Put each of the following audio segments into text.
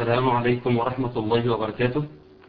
السلام عليكم ورحمة الله وبركاته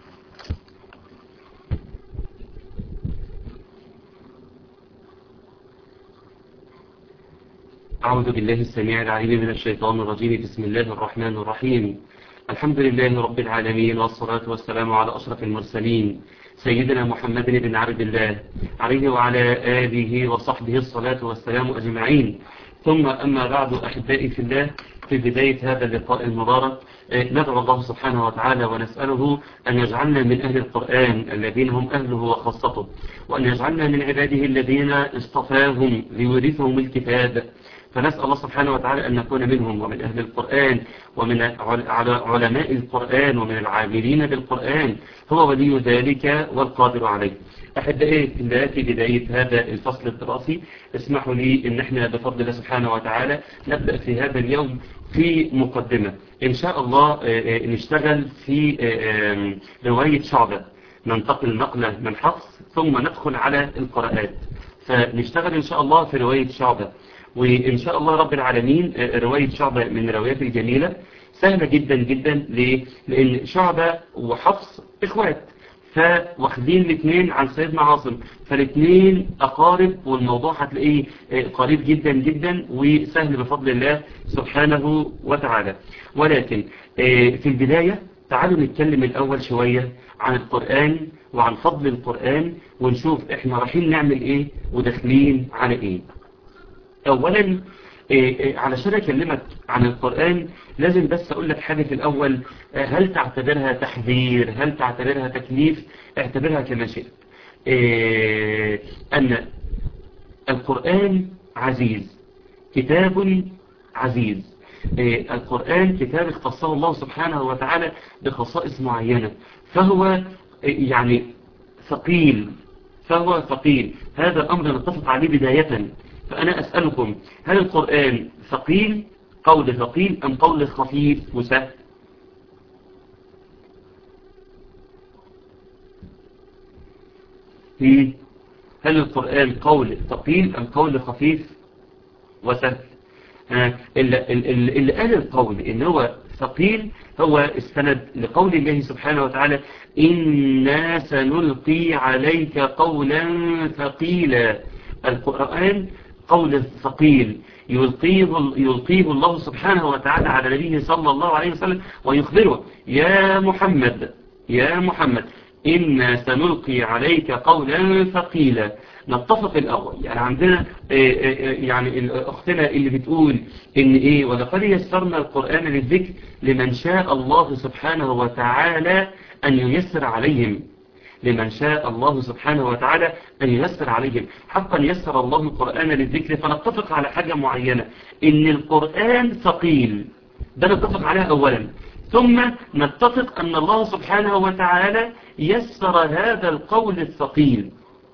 أعوذ بالله السميع العليم من الشيطان الرجيم بسم الله الرحمن الرحيم الحمد لله رب العالمين والصلاة والسلام على أشرف المرسلين سيدنا محمد بن عبد الله عليه وعلى آله وصحبه الصلاة والسلام أجمعين ثم أما بعد أحبائي في الله في بداية هذا اللقاء المبارك ندعو الله سبحانه وتعالى ونسأله أن يجعلنا من أهل القرآن الذين هم أهله وخاصته وأن يجعلنا من عباده الذين اصطفاهم ليورثهم الكتاب فنسأل الله سبحانه وتعالى أن نكون منهم ومن أهل القرآن ومن علماء القرآن ومن العاملين بالقرآن هو ولي ذلك والقادر عليه أحبائي في الله في بداية هذا الفصل الدراسي اسمحوا لي أن احنا بفضل الله سبحانه وتعالى نبدأ في هذا اليوم في مقدمة إن شاء الله نشتغل في رواية شعبة ننتقل نقلة من حفص ثم ندخل على القراءات فنشتغل إن شاء الله في رواية شعبة وإن شاء الله رب العالمين رواية شعبة من الروايات الجميلة سهلة جدا جدا ليه؟ لأن شعبة وحفص إخوات فواخدين الاثنين عن سيدنا عاصم فالاثنين أقارب والموضوع هتلاقيه قريب جدا جدا وسهل بفضل الله سبحانه وتعالى ولكن في البداية تعالوا نتكلم الأول شوية عن القرآن وعن فضل القرآن ونشوف احنا رايحين نعمل ايه وداخلين على ايه اولا علشان اكلمك عن القرآن لازم بس اقول لك حاجة في الاول هل تعتبرها تحذير هل تعتبرها تكليف اعتبرها كما شئت ان القرآن عزيز كتاب عزيز القرآن كتاب اختصه الله سبحانه وتعالى بخصائص معينة فهو يعني ثقيل فهو ثقيل هذا الأمر نتفق عليه بداية فأنا أسألكم هل القرآن ثقيل قول ثقيل أم قول خفيف وسهل هل القرآن قول ثقيل أم قول خفيف وسهل اللي, اللي قال القول إن هو ثقيل هو استند لقول الله سبحانه وتعالى إنا سنلقي عليك قولا ثقيلا القرآن قول ثقيل يلقيه, يلقيه الله سبحانه وتعالى على نبيه صلى الله عليه وسلم ويخبره يا محمد يا محمد إنا سنلقي عليك قولا ثقيلا نتفق الأول يعني عندنا يعني أختنا اللي بتقول إن إيه ولقد يسرنا القرآن للذكر لمن شاء الله سبحانه وتعالى أن ييسر عليهم لمن شاء الله سبحانه وتعالى أن ييسر عليهم حقا يسر الله القرآن للذكر فنتفق على حاجة معينة إن القرآن ثقيل ده نتفق عليها أولا ثم نتفق أن الله سبحانه وتعالى يسر هذا القول الثقيل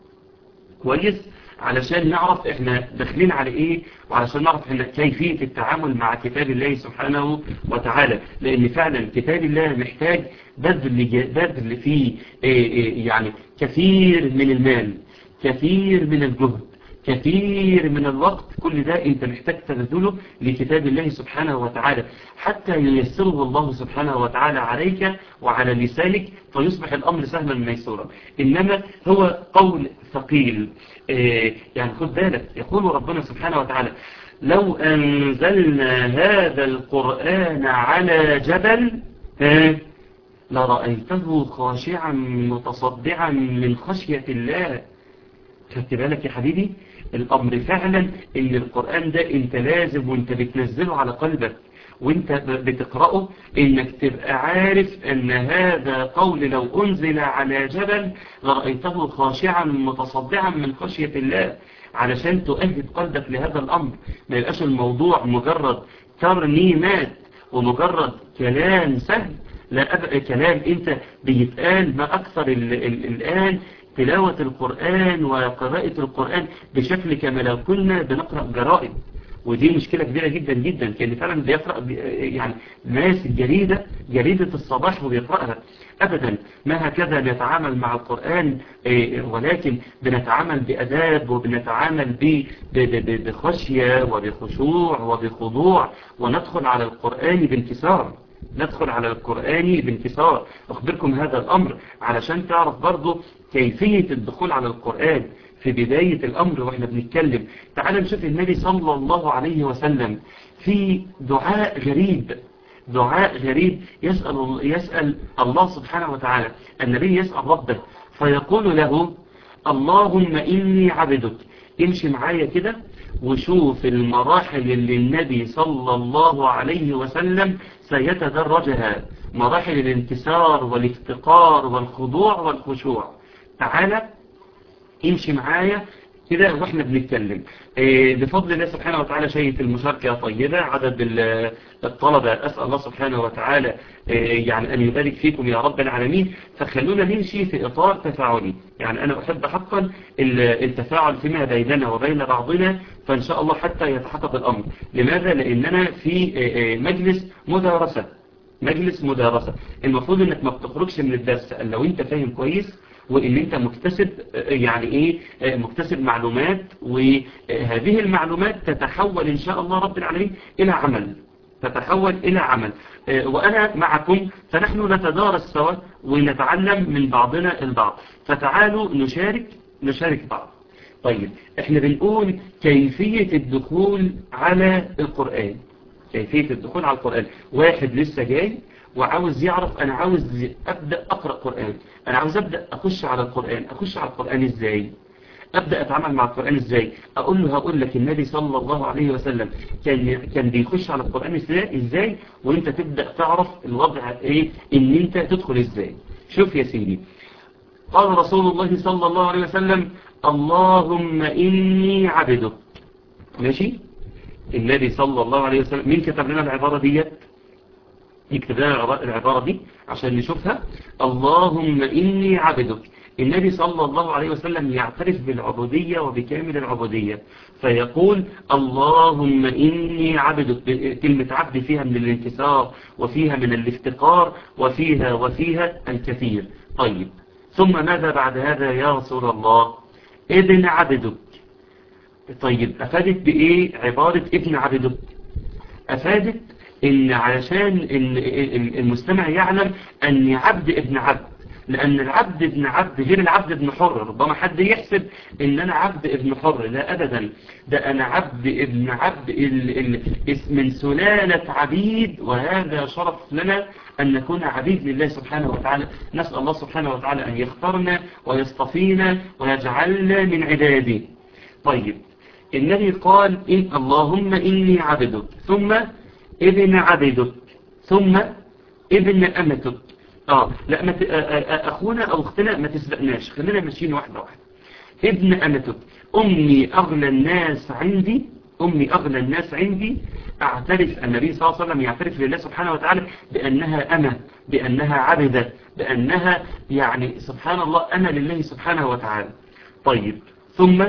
كويس علشان نعرف احنا داخلين على ايه وعلشان نعرف احنا كيفية التعامل مع كتاب الله سبحانه وتعالى لان فعلا كتاب الله محتاج بذل بذل فيه يعني كثير من المال كثير من الجهد كثير من الوقت كل ده انت محتاج تبذله لكتاب الله سبحانه وتعالى حتى ييسره الله سبحانه وتعالى عليك وعلى لسانك فيصبح الأمر سهلا ميسورا إنما هو قول ثقيل اه يعني خد بالك يقول ربنا سبحانه وتعالى لو أنزلنا هذا القرآن على جبل اه لرأيته خاشعا متصدعا من خشية الله خدت بالك يا حبيبي الأمر فعلا ان القرآن ده انت لازم وانت بتنزله على قلبك وانت بتقرأه انك تبقى عارف ان هذا قول لو انزل على جبل لرأيته خاشعا متصدعا من خشية الله علشان تؤهد قلبك لهذا الأمر ما يبقاش الموضوع مجرد ترنيمات ومجرد كلام سهل لا أبقى كلام انت بيتقال ما أكثر الآن تلاوة القرآن وقراءة القرآن بشكل كما لو كنا بنقرأ جرائد ودي مشكلة كبيرة جدا جدا كان فعلا بيقرأ يعني ناس الجريدة جريدة الصباح وبيقرأها أبدا ما هكذا نتعامل مع القرآن ولكن بنتعامل بأداب وبنتعامل بخشية وبخشوع وبخضوع وندخل على القرآن بانكسار ندخل على القرآن بانكسار أخبركم هذا الأمر علشان تعرف برضو كيفية الدخول على القرآن في بداية الأمر وإحنا بنتكلم تعال نشوف النبي صلى الله عليه وسلم في دعاء غريب دعاء غريب يسأل, يسأل الله سبحانه وتعالى النبي يسأل ربه فيقول له اللهم إني عبدك امشي معايا كده وشوف المراحل اللي النبي صلى الله عليه وسلم سيتدرجها مراحل الانكسار والافتقار والخضوع والخشوع تعالى امشي معايا كده واحنا بنتكلم إيه بفضل الله سبحانه وتعالى شيء المشاركة طيبة عدد الطلبة أسأل الله سبحانه وتعالى إيه يعني أن يبارك فيكم يا رب العالمين فخلونا نمشي في إطار تفاعلي يعني أنا أحب حقا التفاعل فيما بيننا وبين بعضنا فإن شاء الله حتى يتحقق الأمر لماذا؟ لأننا في مجلس مدارسة مجلس مدارسة المفروض أنك ما بتخرجش من الدرس لو أنت فاهم كويس وان انت مكتسب يعني ايه مكتسب معلومات وهذه المعلومات تتحول ان شاء الله رب العالمين الى عمل تتحول الى عمل وانا معكم فنحن نتدارس سوا ونتعلم من بعضنا البعض فتعالوا نشارك نشارك بعض طيب احنا بنقول كيفية الدخول على القرآن كيفية الدخول على القرآن واحد لسه جاي وعاوز يعرف أنا عاوز أبدأ أقرأ قرآن أنا عاوز أبدأ أخش على القرآن أخش على القرآن إزاي أبدأ أتعامل مع القرآن إزاي أقول له هقول لك النبي صلى الله عليه وسلم كان كان بيخش على القرآن إزاي إزاي وأنت تبدأ تعرف الوضع إيه إن أنت تدخل إزاي شوف يا سيدي قال رسول الله صلى الله عليه وسلم اللهم إني عبدك ماشي النبي صلى الله عليه وسلم مين كتب لنا العبارة ديت يكتب لنا العبارة دي عشان نشوفها اللهم إني عبدك النبي صلى الله عليه وسلم يعترف بالعبودية وبكامل العبودية فيقول اللهم إني عبدك كلمة عبد فيها من الانكسار وفيها من الافتقار وفيها وفيها الكثير طيب ثم ماذا بعد هذا يا رسول الله ابن عبدك طيب أفادت بإيه عبارة ابن عبدك أفادت إن علشان إن المستمع يعلم أني عبد ابن عبد لأن العبد ابن عبد غير العبد ابن حر ربما حد يحسب إن أنا عبد ابن حر لا أبدا ده أنا عبد ابن عبد ال ال من سلالة عبيد وهذا شرف لنا أن نكون عبيد لله سبحانه وتعالى نسأل الله سبحانه وتعالى أن يختارنا ويصطفينا ويجعلنا من عباده طيب النبي قال إن اللهم إني عبدك ثم ابن عبدك ثم ابن أمتك آه لا ما ت... أخونا أو أختنا ما تسبقناش خلينا ماشيين واحدة واحدة ابن أمتك أمي أغلى الناس عندي أمي أغلى الناس عندي أعترف النبي صلى الله عليه وسلم يعترف لله سبحانه وتعالى بأنها أنا بأنها عبدة بأنها يعني سبحان الله أنا لله سبحانه وتعالى طيب ثم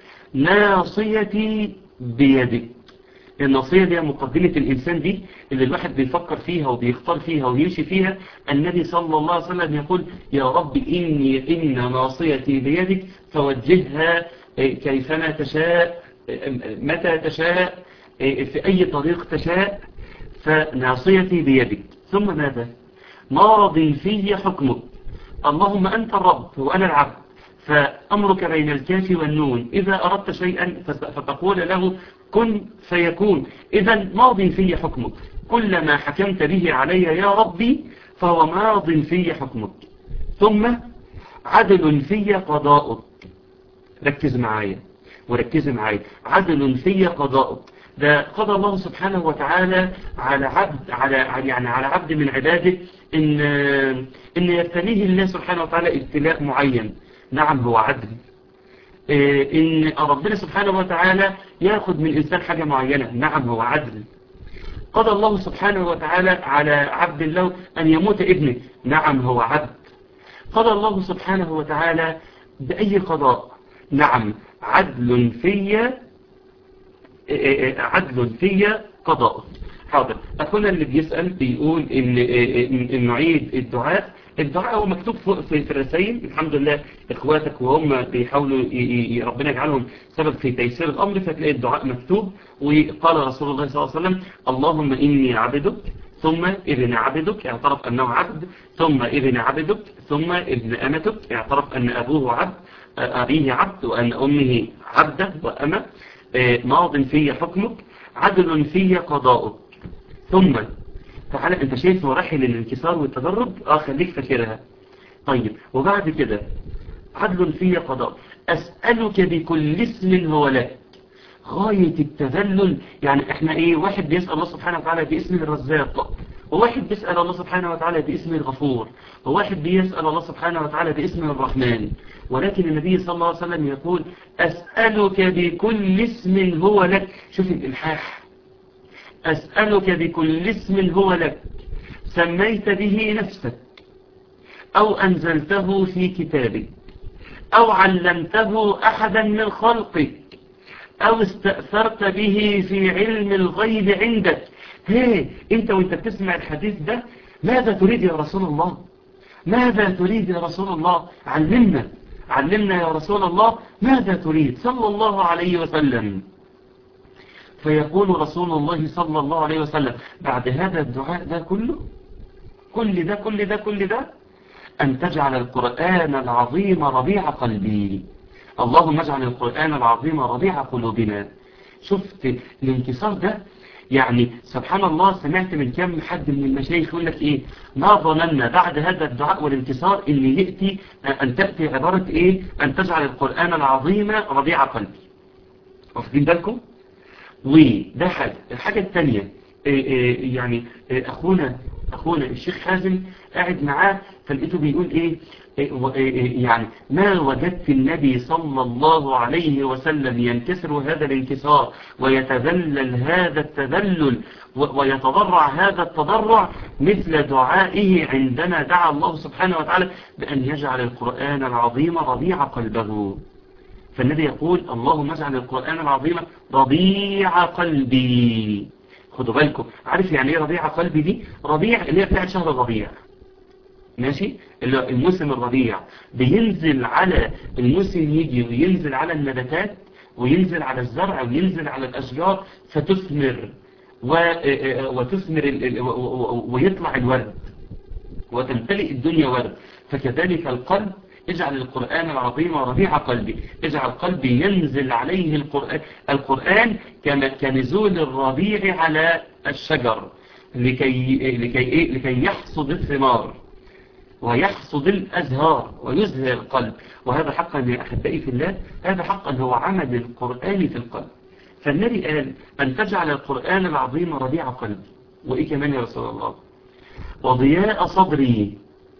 ناصيتي بيدك النصية دي مقدمة الإنسان دي اللي الواحد بيفكر فيها وبيختار فيها ويمشي فيها النبي صلى الله عليه وسلم يقول يا رب إني إن ناصيتي بيدك فوجهها كيفما تشاء متى تشاء في أي طريق تشاء فناصيتي بيدك ثم ماذا ماض في حكمك اللهم أنت الرب وأنا العبد فأمرك بين الكاف والنون إذا أردت شيئا فتقول له كن فيكون إذا ماض في حكمك كل ما حكمت به علي يا ربي فهو ماض في حكمك ثم عدل في قضاؤك ركز معايا وركز معايا عدل في قضاؤك ده قضى الله سبحانه وتعالى على عبد على يعني على عبد من عباده ان ان يبتليه الله سبحانه وتعالى ابتلاء معين نعم هو عدل ان ربنا سبحانه وتعالى ياخذ من الانسان حاجة معينة نعم هو عدل قضى الله سبحانه وتعالى على عبد له ان يموت ابنه نعم هو عدل قضى الله سبحانه وتعالى بأي قضاء نعم عدل في عدل في قضاء حاضر أخونا اللي بيسأل بيقول إن, إن نعيد الدعاء الدعاء هو مكتوب في الرسائل الحمد لله إخواتك وهم بيحاولوا ربنا يجعلهم سبب في تيسير الأمر فتلاقي الدعاء مكتوب وقال رسول الله صلى الله عليه وسلم اللهم إني عبدك ثم ابن عبدك اعترف أنه عبد ثم ابن عبدك ثم ابن أمتك اعترف أن أبوه عبد أبيه عبد وأن أمه عبدة وأمة ماض في حكمك عدل في قضاؤك ثم تعالى انت شايف مراحل الانكسار والتدرج اه خليك فاكرها طيب وبعد كده عدل في قضاء أسألك بكل اسم هو لك غاية التذلل يعني احنا ايه واحد بيسأل الله سبحانه وتعالى باسم الرزاق وواحد بيسأل الله سبحانه وتعالى باسم الغفور وواحد بيسأل الله سبحانه وتعالى باسم الرحمن ولكن النبي صلى الله عليه وسلم يقول أسألك بكل اسم هو لك شوف الإلحاح أسألك بكل اسم هو لك سميت به نفسك أو أنزلته في كتابك أو علمته أحدا من خلقك أو استأثرت به في علم الغيب عندك هي أنت وانت بتسمع الحديث ده ماذا تريد يا رسول الله ماذا تريد يا رسول الله علمنا علمنا يا رسول الله ماذا تريد صلى الله عليه وسلم فيقول رسول الله صلى الله عليه وسلم بعد هذا الدعاء ده كله كل ده كل ده كل ده أن تجعل القرآن العظيم ربيع قلبي اللهم اجعل القرآن العظيم ربيع قلوبنا شفت الانكسار ده يعني سبحان الله سمعت من كم حد من المشايخ يقول لك ايه ما ظننا بعد هذا الدعاء والانتصار ان يأتي ان تأتي عبارة ايه ان تجعل القرآن العظيم ربيع قلبي واخدين بالكم وده حاجة الحاجة الثانية إيه إيه يعني إيه أخونا أخونا الشيخ حازم قاعد معاه فلقيته بيقول إيه يعني ما وجدت النبي صلى الله عليه وسلم ينكسر هذا الانكسار ويتذلل هذا التذلل ويتضرع هذا التضرع مثل دعائه عندما دعا الله سبحانه وتعالى بأن يجعل القرآن العظيم ربيع قلبه فالنبي يقول اللهم اجعل القرآن العظيم ربيع قلبي خدوا بالكم عارف يعني ايه ربيع قلبي دي ربيع اللي هي بتاعت شهر الربيع ماشي اللي الموسم الربيع بينزل على الموسم يجي وينزل على النباتات وينزل على الزرع وينزل على الأشجار فتثمر وتثمر ويطلع الورد وتمتلئ الدنيا ورد فكذلك القلب اجعل القرآن العظيم ربيع قلبي اجعل قلبي ينزل عليه القرآن القرآن كنزول الربيع على الشجر لكي, لكي, إيه؟ لكي يحصد الثمار ويحصد الأزهار ويزهر القلب وهذا حقا يا أحبائي في الله هذا حقا هو عمل القرآن في القلب فالنبي قال أن تجعل القرآن العظيم ربيع قلبي وإيه كمان يا رسول الله وضياء صدري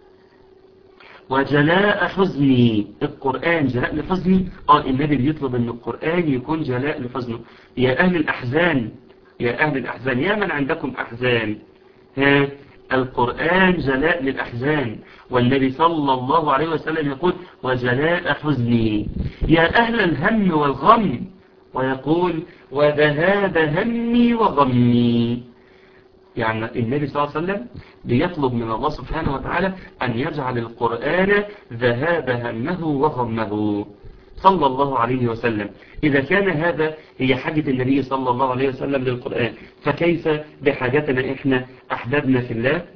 وجلاء حزني القرآن جلاء لحزني قال النبي بيطلب أن القرآن يكون جلاء لحزنه يا أهل الأحزان يا أهل الأحزان يا من عندكم أحزان ها القرآن جلاء للأحزان والنبي صلى الله عليه وسلم يقول وجلاء حزني يا أهل الهم والغم ويقول وذهاب همي وغمي يعني النبي صلى الله عليه وسلم بيطلب من الله سبحانه وتعالى أن يجعل القرآن ذهاب همه وغمه صلى الله عليه وسلم إذا كان هذا هي حاجة النبي صلى الله عليه وسلم للقرآن فكيف بحاجتنا إحنا أحبابنا في الله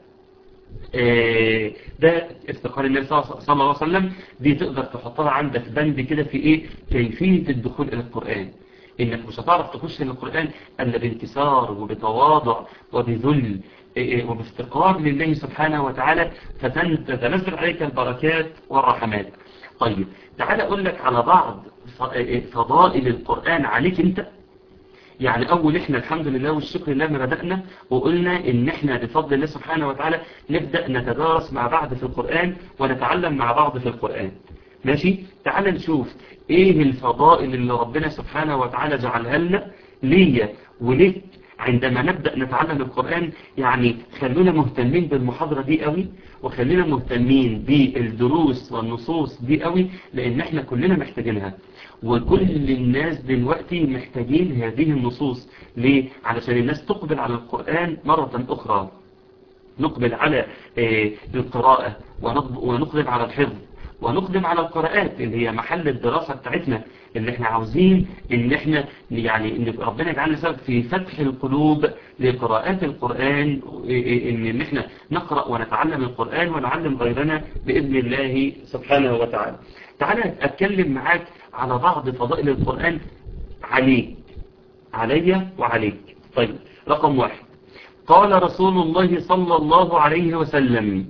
ده افتقار النبي صلى الله عليه وسلم دي تقدر تحطها عندك بند كده في إيه كيفية الدخول إلى القرآن إنك مش هتعرف تخش للقرآن إلا بانكسار وبتواضع وبذل وبافتقار لله سبحانه وتعالى فتنزل عليك البركات والرحمات طيب تعال أقول لك على بعض فضائل القرآن عليك أنت يعني أول إحنا الحمد لله والشكر لله ما بدأنا وقلنا إن إحنا بفضل الله سبحانه وتعالى نبدأ نتدارس مع بعض في القرآن ونتعلم مع بعض في القرآن ماشي تعال نشوف إيه الفضائل اللي ربنا سبحانه وتعالى جعلها لنا ليا وليك عندما نبدأ نتعلم القرآن يعني خلونا مهتمين بالمحاضرة دي قوي وخلينا مهتمين بالدروس والنصوص دي قوي لان احنا كلنا محتاجينها وكل الناس دلوقتي محتاجين هذه النصوص ليه؟ علشان الناس تقبل على القرآن مرة اخرى نقبل على القراءة ونقبل على الحفظ ونقدم على القراءات اللي هي محل الدراسة بتاعتنا اللي احنا عاوزين ان احنا يعني ان ربنا يجعلنا سبب في فتح القلوب لقراءات القرآن ان احنا نقرأ ونتعلم القرآن ونعلم غيرنا بإذن الله سبحانه وتعالى تعالى اتكلم معاك على بعض فضائل القرآن عليك علي وعليك طيب رقم واحد قال رسول الله صلى الله عليه وسلم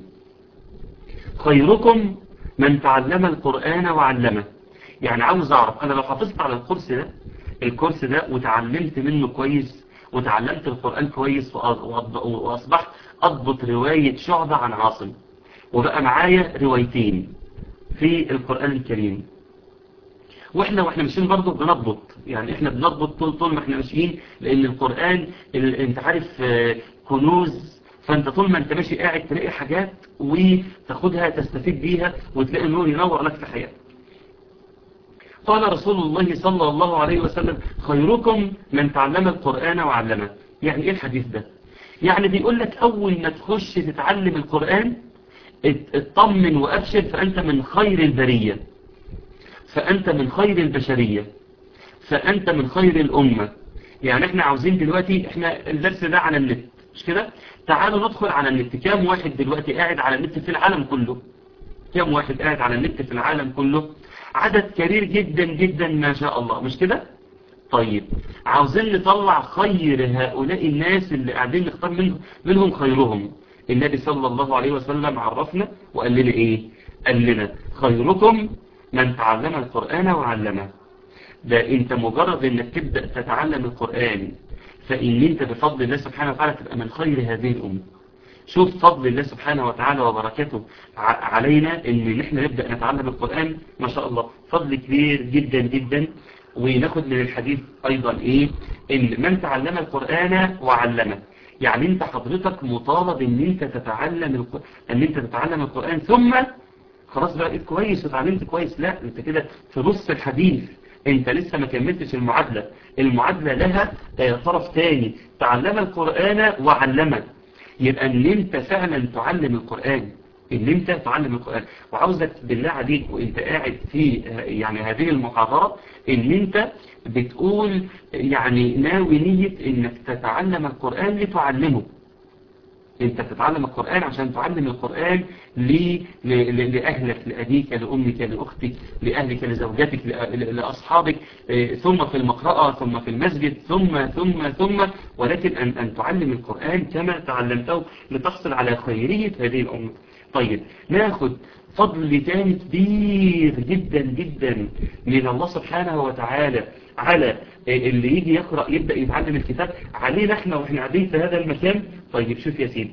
خيركم من تعلم القرآن وعلمه يعني عاوز أعرف أنا لو حافظت على الكورس ده الكورس ده وتعلمت منه كويس وتعلمت القرآن كويس وأصبحت أضبط رواية شعبة عن عاصم وبقى معايا روايتين في القرآن الكريم واحنا واحنا ماشيين برضه بنضبط يعني احنا بنضبط طول طول ما احنا ماشيين لان القرآن انت عارف كنوز فانت طول ما انت ماشي قاعد تلاقي حاجات وتاخدها تستفيد بيها وتلاقي النور ينور لك في حياتك قال رسول الله صلى الله عليه وسلم خيركم من تعلم القرآن وعلمه يعني ايه الحديث ده يعني بيقول لك اول ما تخش تتعلم القرآن اطمن وابشر فانت من خير البرية فانت من خير البشرية فانت من خير الامة يعني احنا عاوزين دلوقتي احنا الدرس ده على النت مش كده تعالوا ندخل على النت كام واحد دلوقتي قاعد على النت في العالم كله كام واحد قاعد على النت في العالم كله عدد كبير جدا جدا ما شاء الله مش كده طيب عاوزين نطلع خير هؤلاء الناس اللي قاعدين نختار منهم, منهم خيرهم النبي صلى الله عليه وسلم عرفنا وقال لنا ايه قال لنا خيركم من تعلم القرآن وعلمه ده انت مجرد انك تبدأ تتعلم القرآن فإن انت بفضل الله سبحانه وتعالى تبقى من خير هذه الأمة شوف فضل الله سبحانه وتعالى وبركاته علينا ان نحن نبدأ نتعلم القرآن ما شاء الله فضل كبير جدا جدا وناخد من الحديث ايضا ايه ان من تعلم القرآن وعلمه يعني انت حضرتك مطالب ان انت تتعلم الق... ان انت تتعلم القرآن ثم خلاص بقى بقيت كويس وتعلمت كويس لا انت كده في نص الحديث انت لسه ما كملتش المعادلة المعادلة لها طرف تاني تعلم القرآن وعلمه يبقى ان انت فعلا تعلم القرآن ان انت تعلم القرآن وعاوزك بالله عليك وانت قاعد في يعني هذه المحاضرة ان انت بتقول يعني ناوي نية انك تتعلم القرآن لتعلمه انت بتتعلم القرآن عشان تعلم القرآن لأهلك لأبيك لأمك لأختك لأهلك لزوجاتك لأصحابك ثم في المقرأة ثم في المسجد ثم ثم ثم ولكن أن, أن تعلم القرآن كما تعلمته لتحصل على خيرية هذه الأمة طيب ناخد فضل تاني كبير جدا جدا من الله سبحانه وتعالى على اللي يجي يقرأ يبدأ يتعلم الكتاب علينا احنا واحنا قاعدين في هذا المكان طيب شوف يا سيدي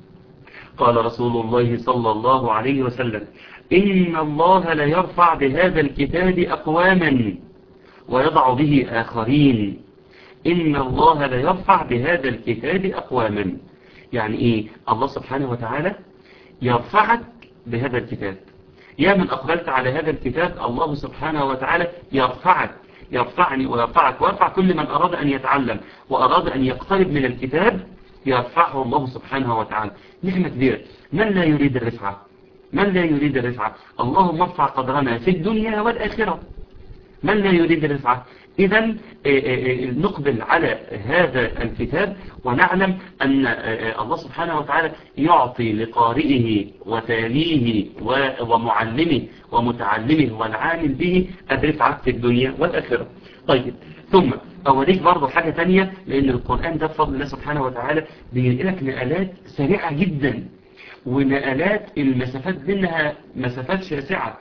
قال رسول الله صلى الله عليه وسلم إن الله لا يرفع بهذا الكتاب أقواما ويضع به آخرين إن الله لا يرفع بهذا الكتاب أقواما يعني إيه الله سبحانه وتعالى يرفعك بهذا الكتاب يا من أقبلت على هذا الكتاب الله سبحانه وتعالى يرفعك يرفعني ويرفعك ويرفع كل من أراد أن يتعلم وأراد أن يقترب من الكتاب يرفعه الله سبحانه وتعالى نعمة كبيرة من لا يريد الرفعة من لا يريد الرفعة اللهم ارفع قدرنا في الدنيا والآخرة من لا يريد الرفعة إذا نقبل على هذا الكتاب ونعلم أن الله سبحانه وتعالى يعطي لقارئه وتاليه ومعلمه ومتعلمه والعامل به الرفعة في الدنيا والآخرة طيب ثم أوريك برضو حاجة تانية لأن القرآن ده بفضل الله سبحانه وتعالى بينقلك نقلات سريعة جدا ونقلات المسافات منها مسافات شاسعة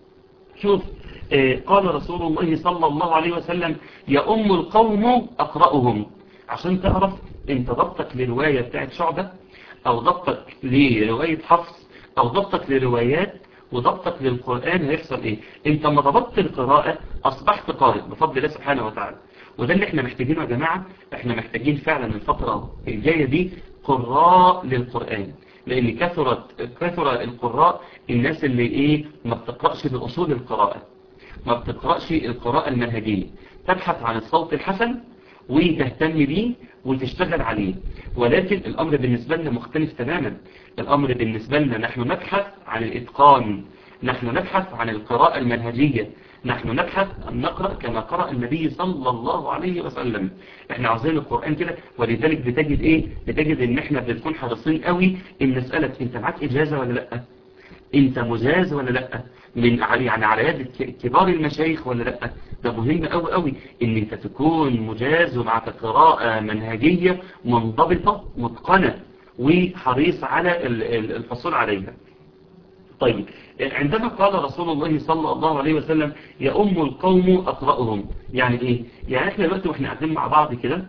شوف قال رسول الله صلى الله عليه وسلم يا أم القوم أقرأهم عشان تعرف انت ضبطك لرواية بتاعت شعبة أو ضبطك لرواية حفص أو ضبطك لروايات وضبطك للقرآن هيحصل ايه انت ما ضبطت القراءة اصبحت قارئ بفضل الله سبحانه وتعالى وده اللي احنا محتاجينه يا جماعة احنا محتاجين فعلا الفترة الجاية دي قراء للقرآن لان كثرت كثر القراء الناس اللي ايه ما بتقرأش بأصول القراءة ما بتقرأش القراءة المنهجية تبحث عن الصوت الحسن وتهتم بيه وتشتغل عليه ولكن الأمر بالنسبة لنا مختلف تماما الأمر بالنسبة لنا نحن نبحث عن الإتقان نحن نبحث عن القراءة المنهجية نحن نبحث أن نقرأ كما قرأ النبي صلى الله عليه وسلم احنا عاوزين القرآن كده ولذلك بتجد ايه بتجد ان احنا بنكون حريصين قوي ان نسألك انت معاك اجازة ولا لا انت مجاز ولا لا من يعني على يد كبار المشايخ ولا لا ده مهم قوي قوي ان انت تكون مجاز ومعك قراءة منهجية منضبطة متقنة وحريص على الحصول عليها طيب عندما قال رسول الله صلى الله عليه وسلم يا أم القوم أقرأهم يعني إيه يعني إحنا دلوقتي وإحنا قاعدين مع بعض كده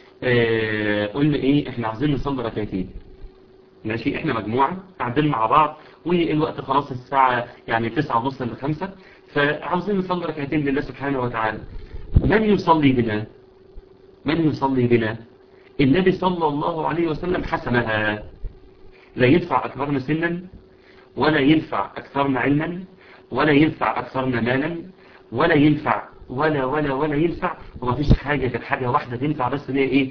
آه قلنا إيه إحنا عايزين نصلي ركعتين ماشي إحنا مجموعة قاعدين مع بعض والوقت خلاص الساعة يعني تسعة ونص لخمسة فعاوزين نصلي ركعتين لله سبحانه وتعالى من يصلي بنا من يصلي بنا النبي صلى الله عليه وسلم حسمها لا يدفع أكبرنا سنا ولا ينفع أكثرنا علما ولا ينفع أكثرنا مالا ولا ينفع ولا ولا ولا ينفع وما فيش حاجة كانت حاجة واحدة تنفع بس هي إيه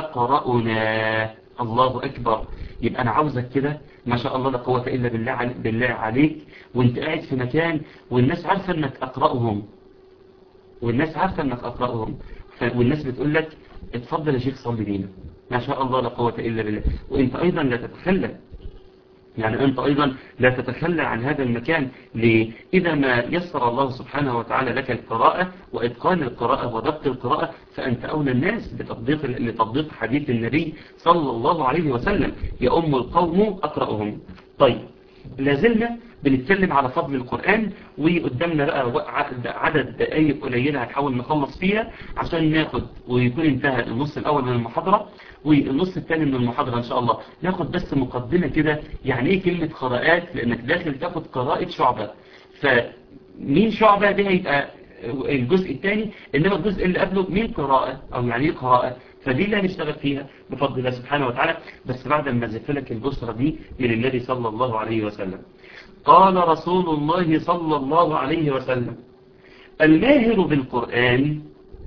أقرأنا الله أكبر يبقى أنا عاوزك كده ما شاء الله لا قوة إلا بالله, بالله عليك وانت قاعد في مكان والناس عارفة أنك أقرأهم والناس عارفة أنك أقرأهم والناس بتقول لك اتفضل يا شيخ صلي بينا ما شاء الله لا قوة إلا بالله وانت أيضا لا تتخلى يعني أنت أيضا لا تتخلى عن هذا المكان ليه؟ إذا ما يسر الله سبحانه وتعالى لك القراءة وإتقان القراءة وضبط القراءة فأنت أولى الناس بتطبيق لتطبيق حديث النبي صلى الله عليه وسلم يا أم القوم أقرأهم طيب لازلنا بنتكلم على فضل القرآن وقدامنا بقى عدد دقائق قليلة هنحاول نخلص فيها عشان ناخد ويكون انتهى النص الأول من المحاضرة والنص الثاني من المحاضرة إن شاء الله ناخد بس مقدمة كده يعني إيه كلمة قراءات لأنك داخل تاخد قراءة شعبة فمين شعبة دي هيبقى الجزء الثاني إنما الجزء اللي قبله مين قراءة أو يعني إيه قراءة فدي اللي هنشتغل فيها بفضل الله سبحانه وتعالى بس بعد ما زفت لك البصرة دي من النبي صلى الله عليه وسلم قال رسول الله صلى الله عليه وسلم الماهر بالقرآن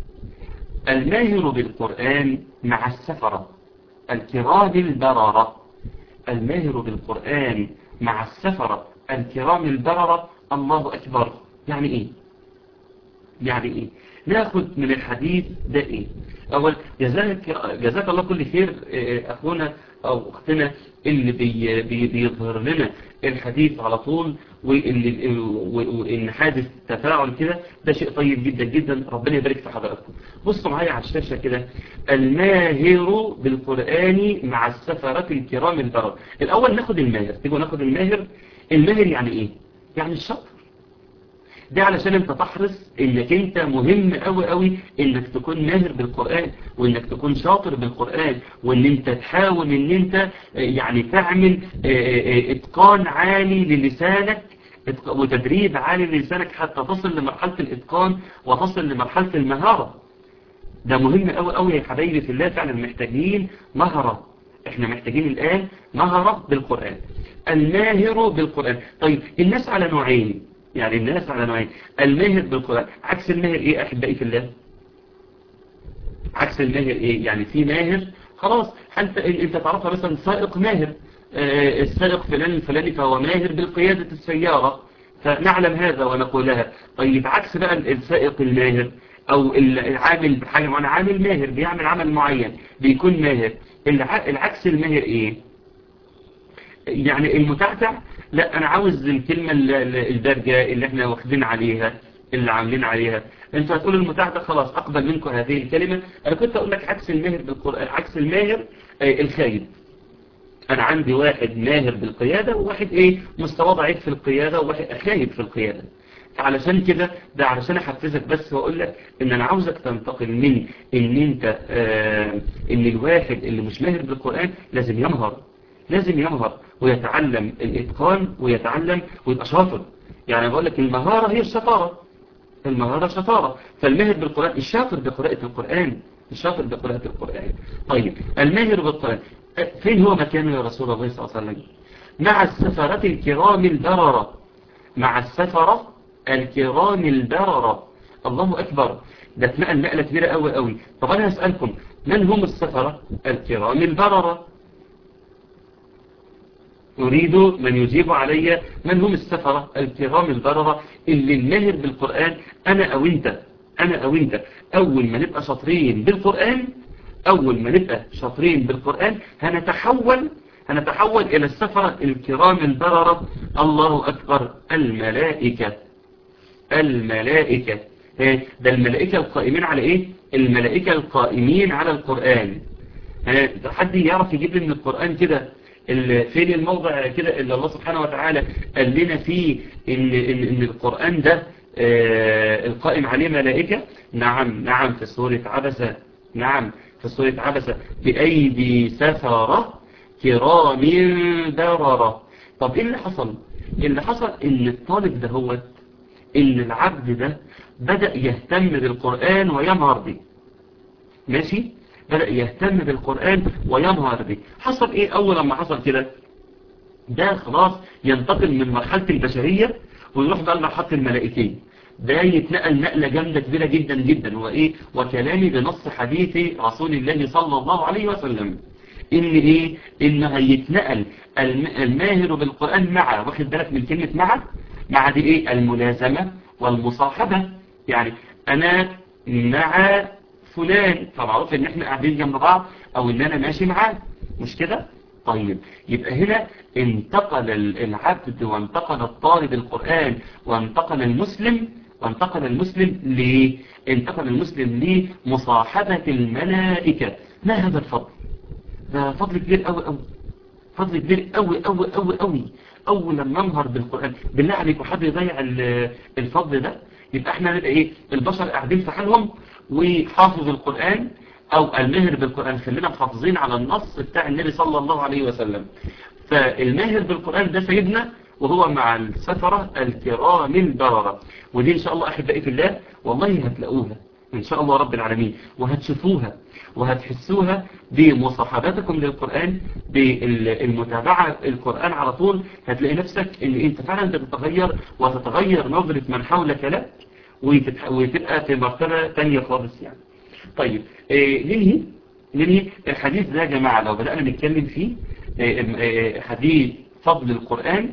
الماهر بالقرآن مع السفرة الكرام البررة الماهر بالقرآن مع السفرة الكرام البررة الله أكبر يعني إيه يعني إيه ناخد من الحديث ده إيه أول جزاك, جزاك الله كل خير أخونا أو أختنا اللي بي بي بيظهر لنا الحديث على طول وإن حادث تفاعل كده ده شيء طيب جدا جدا ربنا يبارك في حضراتكم بصوا معايا على الشاشة كده الماهر بالقرآن مع السفرة الكرام البرر الأول ناخد الماهر تيجوا ناخد الماهر الماهر يعني إيه يعني الشطر ده علشان انت تحرص انك انت مهم قوي قوي انك تكون ماهر بالقرآن وانك تكون شاطر بالقرآن وان انت تحاول ان انت يعني تعمل اتقان عالي للسانك وتدريب عالي للسانك حتى تصل لمرحلة الاتقان وتصل لمرحلة المهارة ده مهم قوي قوي يا حبايبي في الله فعلا محتاجين مهرة احنا محتاجين الآن مهرة بالقرآن الماهر بالقرآن طيب الناس على نوعين يعني الناس على نوعين الماهر بالقرآن عكس الماهر ايه احبائي في الله عكس الماهر ايه يعني في ماهر خلاص انت انت تعرفها مثلا سائق ماهر آه السائق فلان الفلاني فهو ماهر بالقيادة السيارة فنعلم هذا ونقولها طيب عكس بقى السائق الماهر او العامل بحاجة معينة عامل ماهر بيعمل عمل معين بيكون ماهر العكس الماهر ايه يعني المتعتع لا انا عاوز الكلمة الدارجة اللي احنا واخدين عليها اللي عاملين عليها انت هتقول المتعتع خلاص اقبل منكم هذه الكلمة انا كنت اقول لك عكس الماهر بالقرآن عكس الماهر آه الخايب انا عندي واحد ماهر بالقيادة وواحد ايه مستوى ضعيف في القيادة وواحد خايب في القيادة علشان كده ده علشان احفزك بس واقول لك ان انا عاوزك تنتقل من ان انت آه ان الواحد اللي مش ماهر بالقرآن لازم يمهر لازم يمهر ويتعلم الاتقان ويتعلم ويبقى شاطر يعني بقول لك المهارة هي الشطارة المهارة شطارة فالماهر بالقرآن الشاطر بقراءة القرآن الشاطر بقراءة القرآن طيب الماهر بالقرآن فين هو مكانه يا رسول الله صلى الله عليه وسلم مع السفرة الكرام البررة مع السفرة الكرام البررة الله أكبر ده اتنقل نقلة كبيرة قوي قوي طب أنا هسألكم من هم السفرة الكرام البررة أريد من يجيب علي من هم السفرة الكرام البررة اللي الماهر بالقرآن أنا أو أنت أنا أو أنت أول ما نبقى شاطرين بالقرآن أول ما نبقى شاطرين بالقرآن هنتحول هنتحول إلى السفرة الكرام البررة الله أكبر الملائكة الملائكة ده الملائكة القائمين على إيه الملائكة القائمين على القرآن حد يعرف يجيب لي من القرآن كده فين الموضع كده اللي الله سبحانه وتعالى قال لنا فيه إن, إن, إن القرآن ده القائم عليه ملائكة نعم نعم في سورة عبسة نعم في سورة عبسة بأيدي سفرة كرام بررة طب ايه اللي حصل اللي حصل ان الطالب ده هو ان العبد ده بدأ يهتم بالقرآن ويمهر به ماشي بدأ يهتم بالقرآن ويمهر به حصل ايه اول لما حصل كده ده خلاص ينتقل من مرحلة البشرية ويروح بقى لمرحلة الملائكية ده يتنقل نقلة جامدة كبيرة جدا جدا وإيه وكلامي بنص حديث رسول الله صلى الله عليه وسلم إن إيه إن هيتنقل الماهر بالقرآن مع واخد بالك من كلمة مع مع دي إيه الملازمة والمصاحبة يعني أنا مع فلان فمعروف إن إحنا قاعدين جنب بعض أو إن أنا ماشي معاه مش كده طيب يبقى هنا انتقل العبد وانتقل الطالب القرآن وانتقل المسلم وانتقل المسلم ليه انتقل المسلم لمصاحبة الملائكة ما هذا الفضل ده فضل كبير قوي قوي فضل كبير قوي قوي قوي قوي اول لما ننهر بالقرآن بالله عليك وحد يضيع الفضل ده يبقى احنا نبقى ايه البشر قاعدين في حالهم وحافظ القرآن او المهر بالقرآن خلينا محافظين على النص بتاع النبي صلى الله عليه وسلم فالماهر بالقرآن ده سيدنا وهو مع السفرة الكرام البررة ودي ان شاء الله احبائي في الله والله هتلاقوها ان شاء الله رب العالمين وهتشوفوها وهتحسوها بمصاحبتكم للقرآن بالمتابعة القرآن على طول هتلاقي نفسك ان انت فعلا بتتغير وتتغير نظرة من حولك لك وتبقى في مرتبة تانية خالص يعني طيب إيه ننهي ننهي الحديث ده يا جماعة لو بدأنا نتكلم فيه إيه إيه حديث فضل القرآن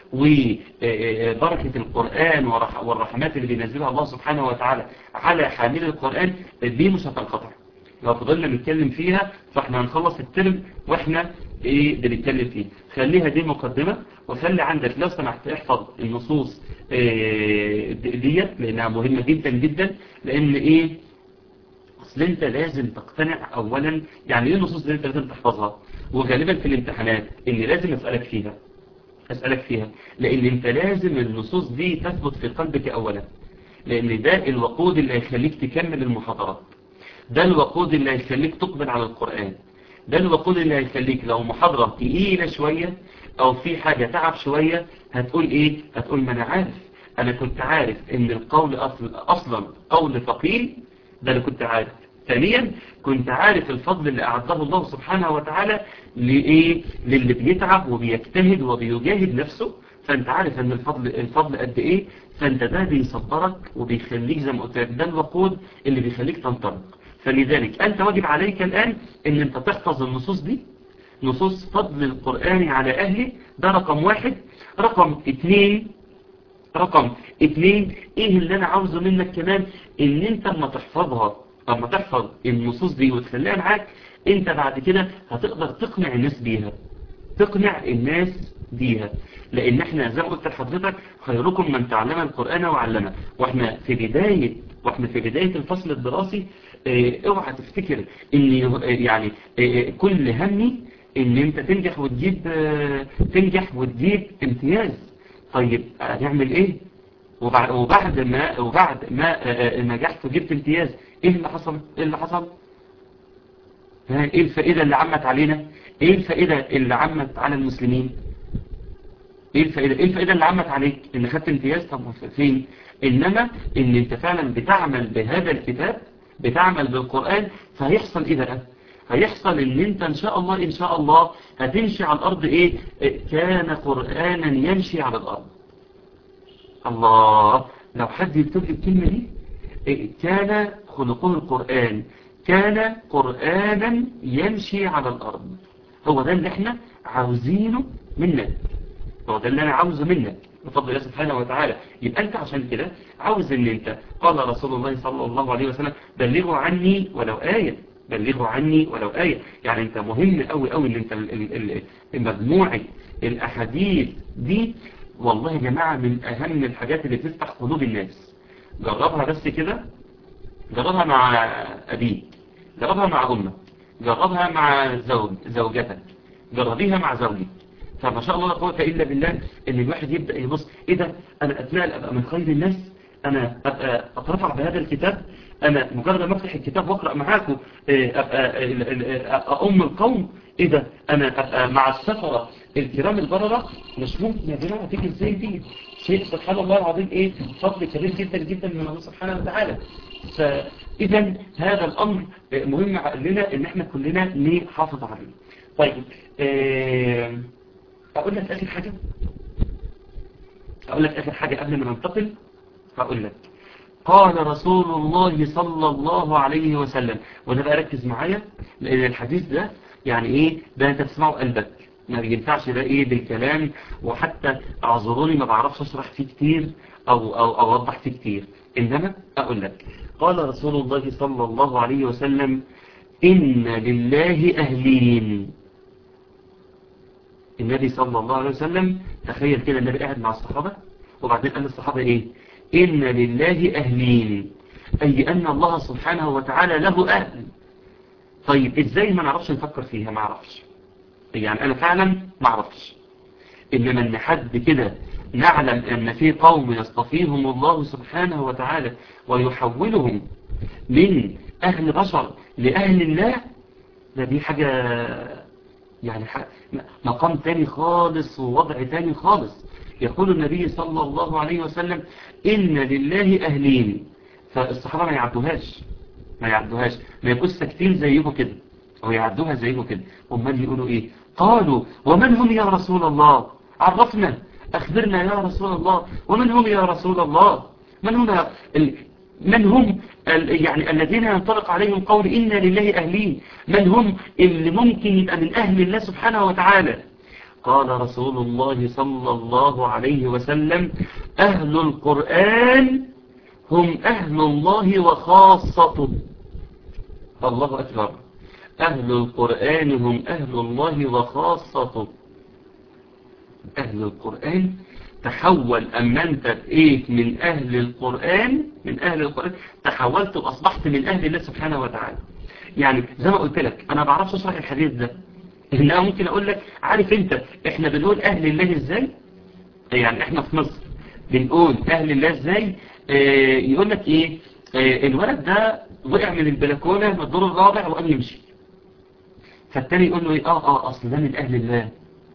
وبركة القرآن والرحمات اللي بينزلها الله سبحانه وتعالى على حامل القرآن دي مش هتنقطع لو فضلنا نتكلم فيها فاحنا هنخلص الترم واحنا ايه بنتكلم فيه خليها دي مقدمة وخلي عندك لو سمحت احفظ النصوص إيه ديت لانها مهمة جدا جدا لان ايه اصل انت لازم تقتنع اولا يعني ايه النصوص اللي انت لازم تحفظها وغالبا في الامتحانات اللي لازم اسألك فيها أسألك فيها لأن أنت لازم النصوص دي تثبت في قلبك أولا لأن ده الوقود اللي هيخليك تكمل المحاضرات ده الوقود اللي هيخليك تقبل على القرآن ده الوقود اللي هيخليك لو محاضرة تقيلة شوية أو في حاجة تعب شوية هتقول إيه هتقول ما أنا عارف أنا كنت عارف إن القول أصل أصلا قول ثقيل ده أنا كنت عارف ثانيا كنت عارف الفضل اللي أعده الله سبحانه وتعالى لإيه للي بيتعب وبيجتهد وبيجاهد نفسه فأنت عارف أن الفضل, الفضل قد إيه فأنت ده بيصبرك وبيخليك زي ما قلت لك ده الوقود اللي بيخليك تنطلق فلذلك أنت واجب عليك الآن أن أنت تحفظ النصوص دي نصوص فضل القرآن على أهله ده رقم واحد رقم اثنين رقم اثنين ايه اللي انا عاوزه منك كمان ان انت لما تحفظها لما تحفظ النصوص دي وتخليها معاك انت بعد كده هتقدر تقنع الناس بيها تقنع الناس بيها لان احنا زي ما قلت لحضرتك خيركم من تعلم القرآن وعلمه واحنا في بداية واحنا في بداية الفصل الدراسي اه اوعى تفتكر ان اه يعني اه كل همي ان انت تنجح وتجيب تنجح وتجيب امتياز طيب هنعمل ايه وبعد ما وبعد ما نجحت وجبت امتياز ايه اللي حصل ايه اللي حصل ايه الفائدة اللي عمت علينا ايه الفائدة اللي عمت على المسلمين ايه الفائدة ايه الفائدة اللي عمت عليك ان خدت امتياز طب فين انما ان انت فعلا بتعمل بهذا الكتاب بتعمل بالقرآن فهيحصل ايه بقى هيحصل ان انت ان شاء الله ان شاء الله هتمشي على الارض ايه كان قرآنا يمشي على الارض الله لو حد يكتب لي الكلمة دي إيه كان خلقه القرآن كان قرآنا يمشي على الأرض هو ده اللي احنا عاوزينه منك هو ده اللي انا عاوزه منك بفضل الله سبحانه وتعالى يبقى انت عشان كده عاوز ان انت قال رسول الله صلى الله عليه وسلم بلغوا عني ولو آية بلغوا عني ولو آية يعني انت مهم قوي قوي ان انت مجموعة الاحاديث دي والله يا جماعة من اهم الحاجات اللي تفتح قلوب الناس جربها بس كده جربها مع ابيك جربها مع امك جربها مع زوج زوجتك جربيها مع زوجك فما شاء الله لا قوه الا بالله ان الواحد يبدا يبص ايه ده انا اتنقل ابقى من خير الناس انا ابقى اترفع بهذا الكتاب انا مجرد ما افتح الكتاب واقرا معاكم ابقى ام القوم ايه ده انا ابقى مع السفره الكرام البرره مش ممكن يا جماعه تيجي ازاي دي شيء سبحان الله العظيم ايه فضل كبير جدا جدا من الله سبحانه وتعالى فاذا هذا الامر مهم لنا ان احنا كلنا نحافظ عليه طيب اه اقول لك اخر حاجه اقول لك اخر حاجه قبل ما ننتقل هقول لك قال رسول الله صلى الله عليه وسلم وده بقى ركز معايا لان الحديث ده يعني ايه ده انت تسمعه قلبك ما بينفعش ده ايه بالكلام وحتى اعذروني ما بعرفش اشرح فيه كتير او او اوضح فيه كتير انما اقول لك قال رسول الله صلى الله عليه وسلم ان لله اهلين النبي صلى الله عليه وسلم تخيل كده النبي قاعد مع الصحابة وبعدين قال للصحابة ايه إن لله أهلين أي أن الله سبحانه وتعالى له أهل طيب إزاي ما نعرفش نفكر فيها ما عرفش يعني أنا فعلا ما عرفش إنما أن حد كده نعلم أن في قوم يصطفيهم الله سبحانه وتعالى ويحولهم من أهل بشر لأهل الله ده دي حاجة يعني مقام تاني خالص ووضع تاني خالص يقول النبي صلى الله عليه وسلم إن لله أهلين فالصحابة ما يعدوهاش ما يعدوهاش ما يبقوش ساكتين زيكم كده أو يعدوها زيكم كده هم يقولوا إيه قالوا ومن هم يا رسول الله عرفنا أخبرنا يا رسول الله ومن هم يا رسول الله من هم ال... من هم ال... يعني الذين ينطلق عليهم قول إن لله أهلين من هم اللي ممكن يبقى من أهل الله سبحانه وتعالى قال رسول الله صلى الله عليه وسلم أهل القرآن هم أهل الله وخاصته الله أكبر أهل القرآن هم أهل الله وخاصته أهل القرآن تحول أما أنت بقيت من أهل القرآن من أهل القرآن تحولت وأصبحت من أهل الله سبحانه وتعالى يعني زي ما قلت لك أنا بعرفش أشرح الحديث ده إنها ممكن أقول لك عارف أنت إحنا بنقول أهل الله إزاي يعني إحنا في مصر بنقول أهل الله إزاي آه يقول لك إيه آه الولد ده وقع من البلكونة من الدور الرابع وقام يمشي فالتاني يقول له إيه آه آه أصل ده من أهل الله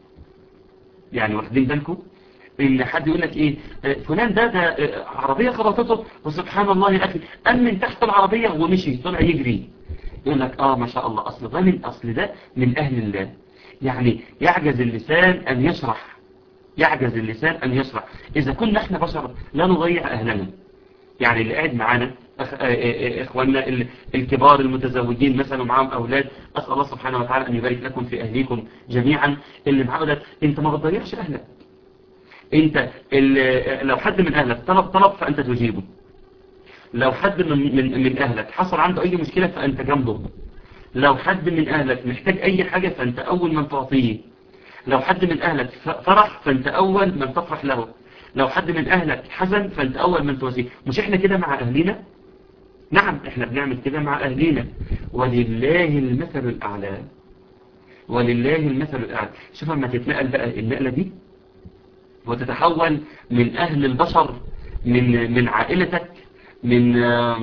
يعني واخدين بالكم ان حد يقول لك ايه فلان ده ده عربية خبطته وسبحان الله يا اخي قام من تحت العربية ومشي طلع يجري يقول لك اه ما شاء الله اصل ده من اصل ده من اهل الله يعني يعجز اللسان ان يشرح يعجز اللسان ان يشرح اذا كنا احنا بشر لا نضيع اهلنا يعني اللي قاعد معانا اخواننا الكبار المتزوجين مثلا ومعاهم اولاد اسال الله سبحانه وتعالى ان يبارك لكم في اهليكم جميعا اللي معاه اولاد انت ما بتضيعش اهلك انت لو حد من اهلك طلب طلب فانت تجيبه لو حد من, من, من اهلك حصل عنده اي مشكلة فانت جنبه لو حد من اهلك محتاج اي حاجة فانت اول من تعطيه لو حد من اهلك فرح فانت اول من تفرح له لو حد من اهلك حزن فانت اول من تواسيه مش احنا كده مع اهلنا نعم احنا بنعمل كده مع اهلنا ولله المثل الاعلى ولله المثل الاعلى شوف لما تتنقل بقى النقلة دي وتتحول من أهل البشر من من عائلتك من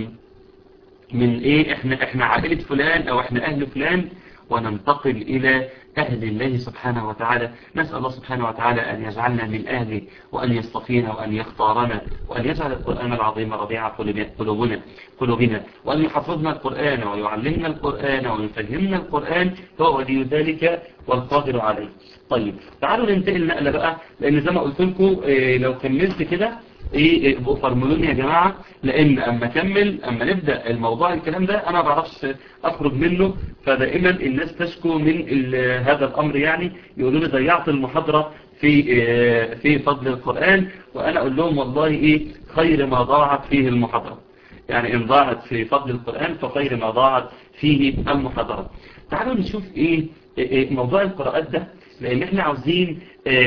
من إيه إحنا إحنا عائلة فلان أو إحنا أهل فلان وننتقل إلى أهل الله سبحانه وتعالى نسأل الله سبحانه وتعالى أن يجعلنا من أهله وأن يصطفينا وأن يختارنا وأن يجعل القرآن العظيم ربيع قلوبنا قلوبنا وأن يحفظنا القرآن ويعلمنا القرآن ويفهمنا القرآن هو ولي ذلك والقادر عليه طيب تعالوا ننتقل نقلة بقى لأن زي ما قلت لكم لو كملت كده ايه ابقوا فرملوني يا جماعة لان اما اكمل اما نبدأ الموضوع الكلام ده انا ما بعرفش اخرج منه فدائما الناس تشكو من هذا الامر يعني يقولوا لي ضيعت المحاضرة في في فضل القرآن وانا اقول لهم والله ايه خير ما ضاعت فيه المحاضرة يعني ان ضاعت في فضل القرآن فخير ما ضاعت فيه المحاضرة تعالوا نشوف ايه, إيه موضوع القراءات ده لان احنا عاوزين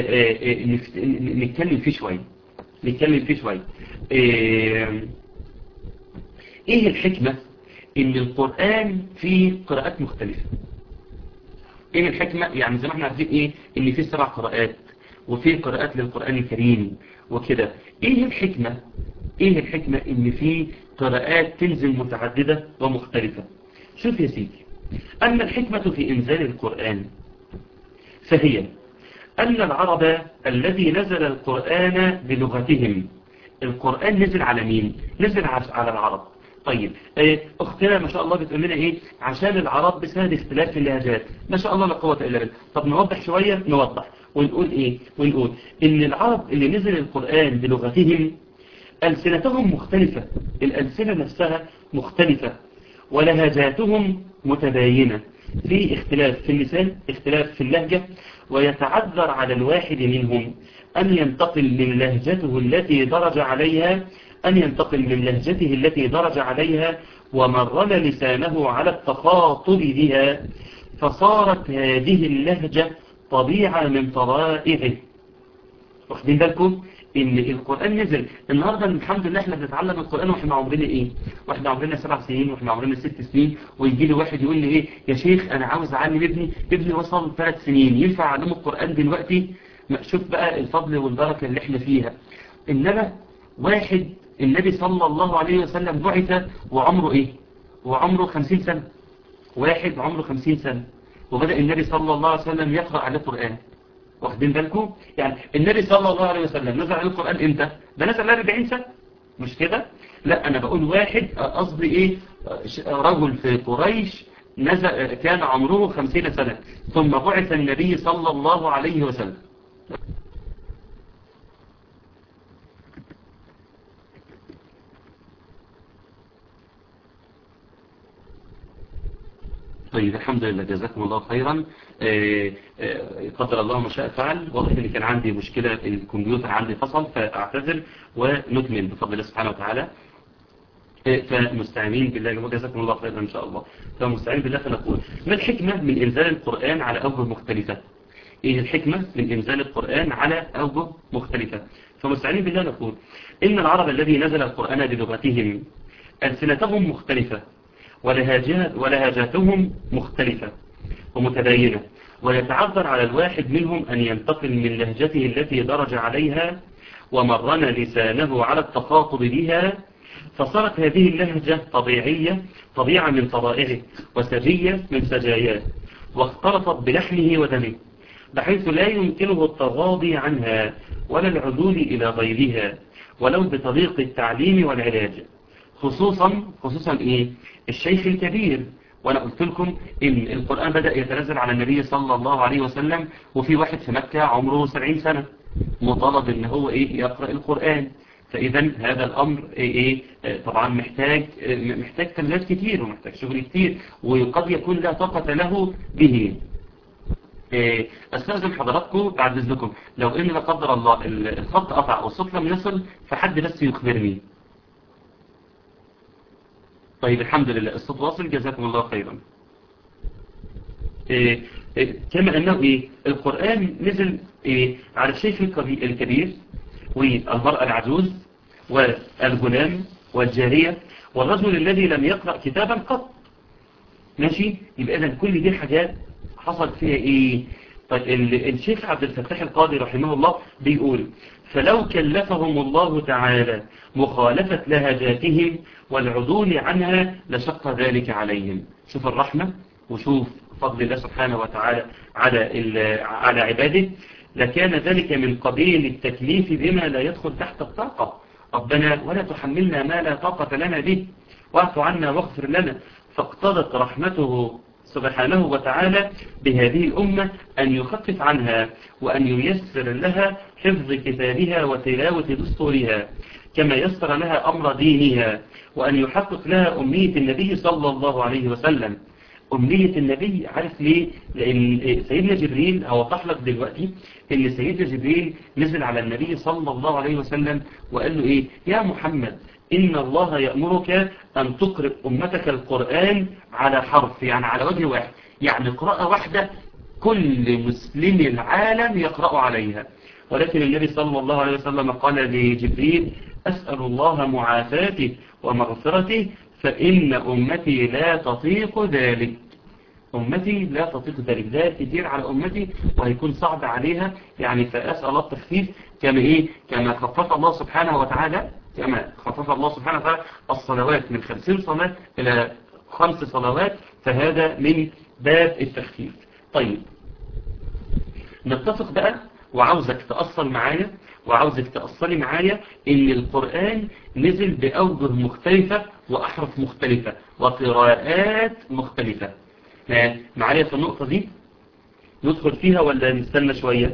نتكلم فيه شوية نتكلم فيه شوية ايه الحكمة ان القرآن فيه قراءات مختلفة ايه الحكمة يعني زي ما احنا عارفين ايه ان فيه سبع قراءات وفيه قراءات للقرآن الكريم وكده ايه الحكمة ايه الحكمة ان فيه قراءات تنزل متعددة ومختلفة شوف يا سيدي أما الحكمة في إنزال القرآن فهي أن العرب الذي نزل القرآن بلغتهم القرآن نزل على مين؟ نزل على العرب طيب اختنا ما شاء الله بتقول لنا ايه عشان العرب بسبب اختلاف اللهجات ما شاء الله لا قوه الا بالله طب نوضح شويه نوضح ونقول ايه ونقول ان العرب اللي نزل القرآن بلغتهم ألسنتهم مختلفة الألسنة نفسها مختلفة ولهجاتهم متباينة في اختلاف في اللسان اختلاف في اللهجة ويتعذر على الواحد منهم أن ينتقل من لهجته التي درج عليها أن ينتقل من لهجته التي درج عليها ومرن لسانه على التخاطب بها فصارت هذه اللهجة طبيعة من طبائعه واخدين بالكم ان القرآن نزل النهاردة الحمد لله احنا بنتعلم القرآن واحنا عمرنا ايه واحنا عمرنا سبع سنين واحنا عمرنا ست سنين ويجي لي واحد يقول لي ايه يا شيخ انا عاوز اعلم ابني ابني وصل ثلاث سنين ينفع اعلمه القرآن دلوقتي شوف بقى الفضل والبركة اللي احنا فيها انما واحد النبي صلى الله عليه وسلم بعث وعمره ايه وعمره خمسين سنة واحد عمره خمسين سنة وبدأ النبي صلى الله عليه وسلم يقرأ عليه القرآن واخدين بالكم يعني النبي صلى الله عليه وسلم نزل عليه القرآن امتى ده نزل عليه 40 سنة مش كده لا انا بقول واحد قصدي ايه رجل في قريش نزل كان عمره 50 سنة ثم بعث النبي صلى الله عليه وسلم طيب الحمد لله جزاكم الله خيرا قدر الله ما شاء فعل واضح ان كان عندي مشكلة الكمبيوتر عندي فصل فاعتذر ونكمل بفضل الله سبحانه وتعالى فمستعينين بالله جزاكم الله خيرا ان شاء الله فمستعين بالله فنقول ما الحكمة من انزال القرآن على اوجه مختلفة ايه الحكمة من انزال القرآن على اوجه مختلفة فمستعينين بالله نقول ان العرب الذي نزل القرآن بلغتهم ألسنتهم مختلفة ولهجات ولهجاتهم مختلفة ومتباينة ويتعذر على الواحد منهم أن ينتقل من لهجته التي درج عليها ومرن لسانه على التخاطب بها فصارت هذه اللهجة طبيعية طبيعة من طبائعه وسجية من سجاياه واختلطت بلحمه ودمه بحيث لا يمكنه التغاضي عنها ولا العدول إلى غيرها ولو بطريق التعليم والعلاج خصوصا خصوصا إيه الشيخ الكبير وانا قلت لكم ان القرآن بدأ يتنزل على النبي صلى الله عليه وسلم وفي واحد في مكة عمره 70 سنة مطالب ان هو ايه يقرأ القرآن فاذا هذا الامر ايه, إيه طبعا محتاج محتاج تملات كتير ومحتاج شغل كتير وقد يكون لا طاقة له به إيه استاذن حضراتكم بعد اذنكم لو ان لا قدر الله الخط قطع والصوت لم يصل فحد بس يخبرني طيب الحمد لله الصوت واصل جزاكم الله خيرا إيه إيه كما أنه إيه القرآن نزل إيه على الشيخ الكبير والمرأة العجوز والغلام والجارية والرجل الذي لم يقرأ كتابا قط ماشي يبقى إذن كل دي حاجات حصل فيها إيه طيب الشيخ عبد الفتاح القاضي رحمه الله بيقول فلو كلفهم الله تعالى مخالفة لهجاتهم والعدول عنها لشق ذلك عليهم شوف الرحمة وشوف فضل الله سبحانه وتعالى على على عباده لكان ذلك من قبيل التكليف بما لا يدخل تحت الطاقة ربنا ولا تحملنا ما لا طاقة لنا به واعف عنا واغفر لنا فاقتضت رحمته سبحانه وتعالى بهذه الأمة أن يخفف عنها وأن ييسر لها حفظ كتابها وتلاوة دستورها كما يسر لها أمر دينها وأن يحقق لها أمنية النبي صلى الله عليه وسلم أمنية النبي عارف ليه لأن سيدنا جبريل هوضح لك دلوقتي إن سيدنا جبريل نزل على النبي صلى الله عليه وسلم وقال له إيه يا محمد إن الله يأمرك أن تقرأ أمتك القرآن على حرف يعني على وجه واحد يعني قراءة واحدة كل مسلم العالم يقرأ عليها ولكن النبي صلى الله عليه وسلم قال لجبريل أسأل الله معافاته ومغفرته فإن أمتي لا تطيق ذلك أمتي لا تطيق ذلك ده كتير على أمتي وهيكون صعب عليها يعني فأسأل الله التخفيف كما إيه كما خفف الله سبحانه وتعالى كما خفف الله سبحانه وتعالى الصلوات من خمسين صلاة إلى خمس صلوات فهذا من باب التخفيف طيب نتفق بقى وعاوزك تأصل معايا وعاوزك تأصلي معايا ان القرآن نزل بأوجه مختلفة وأحرف مختلفة وقراءات مختلفة معايا في النقطة دي ندخل فيها ولا نستنى شوية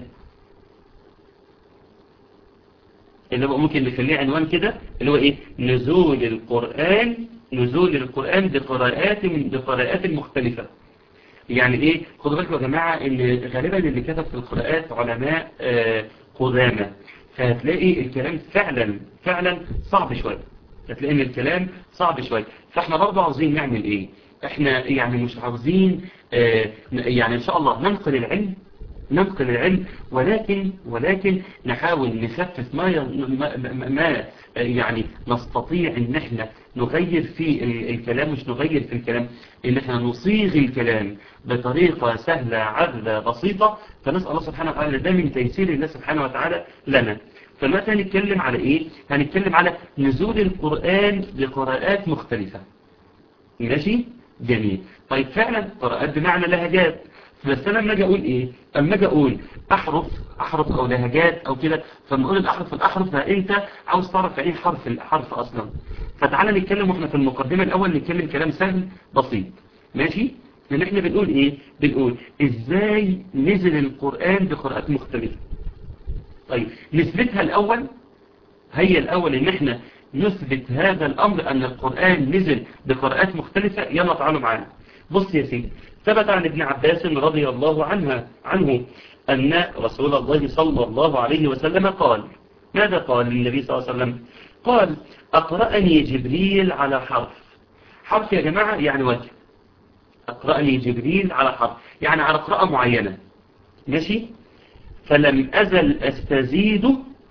اللي هو ممكن نخليه عنوان كده اللي هو ايه نزول القرآن نزول القرآن بقراءات من بقراءات مختلفة يعني ايه خدوا بالكم يا جماعة ان غالبا اللي كتب في القراءات علماء آه قدامى فهتلاقي الكلام فعلا فعلا صعب شوية هتلاقي ان الكلام صعب شوية فاحنا برضه عاوزين نعمل ايه احنا يعني مش عاوزين آه يعني ان شاء الله ننقل العلم ننقل العلم ولكن ولكن نحاول نخفف ما ما, ما يعني نستطيع ان احنا نغير في الكلام مش نغير في الكلام ان احنا نصيغ الكلام بطريقة سهلة عذبة بسيطة فنسأل الله سبحانه وتعالى ده من تيسير الله سبحانه وتعالى لنا فمتى هنتكلم على ايه هنتكلم على نزول القرآن بقراءات مختلفة ماشي جميل طيب فعلا قراءات بمعنى لهجات بس انا لما اجي اقول ايه اما اجي اقول احرف احرف او لهجات او كده فلما اقول الاحرف الاحرف فانت عاوز تعرف ايه حرف الحرف اصلا فتعالى نتكلم واحنا في المقدمه الاول نتكلم كلام سهل بسيط ماشي لان احنا بنقول ايه بنقول ازاي نزل القران بقراءات مختلفه طيب نثبتها الاول هي الاول ان احنا نثبت هذا الامر ان القران نزل بقراءات مختلفه يلا تعالوا معانا بص يا سيدي ثبت عن ابن عباس رضي الله عنها عنه أن رسول الله صلى الله عليه وسلم قال ماذا قال للنبي صلى الله عليه وسلم قال أقرأني جبريل على حرف حرف يا جماعة يعني وجه أقرأني جبريل على حرف يعني على قراءة معينة ماشي فلم أزل أستزيد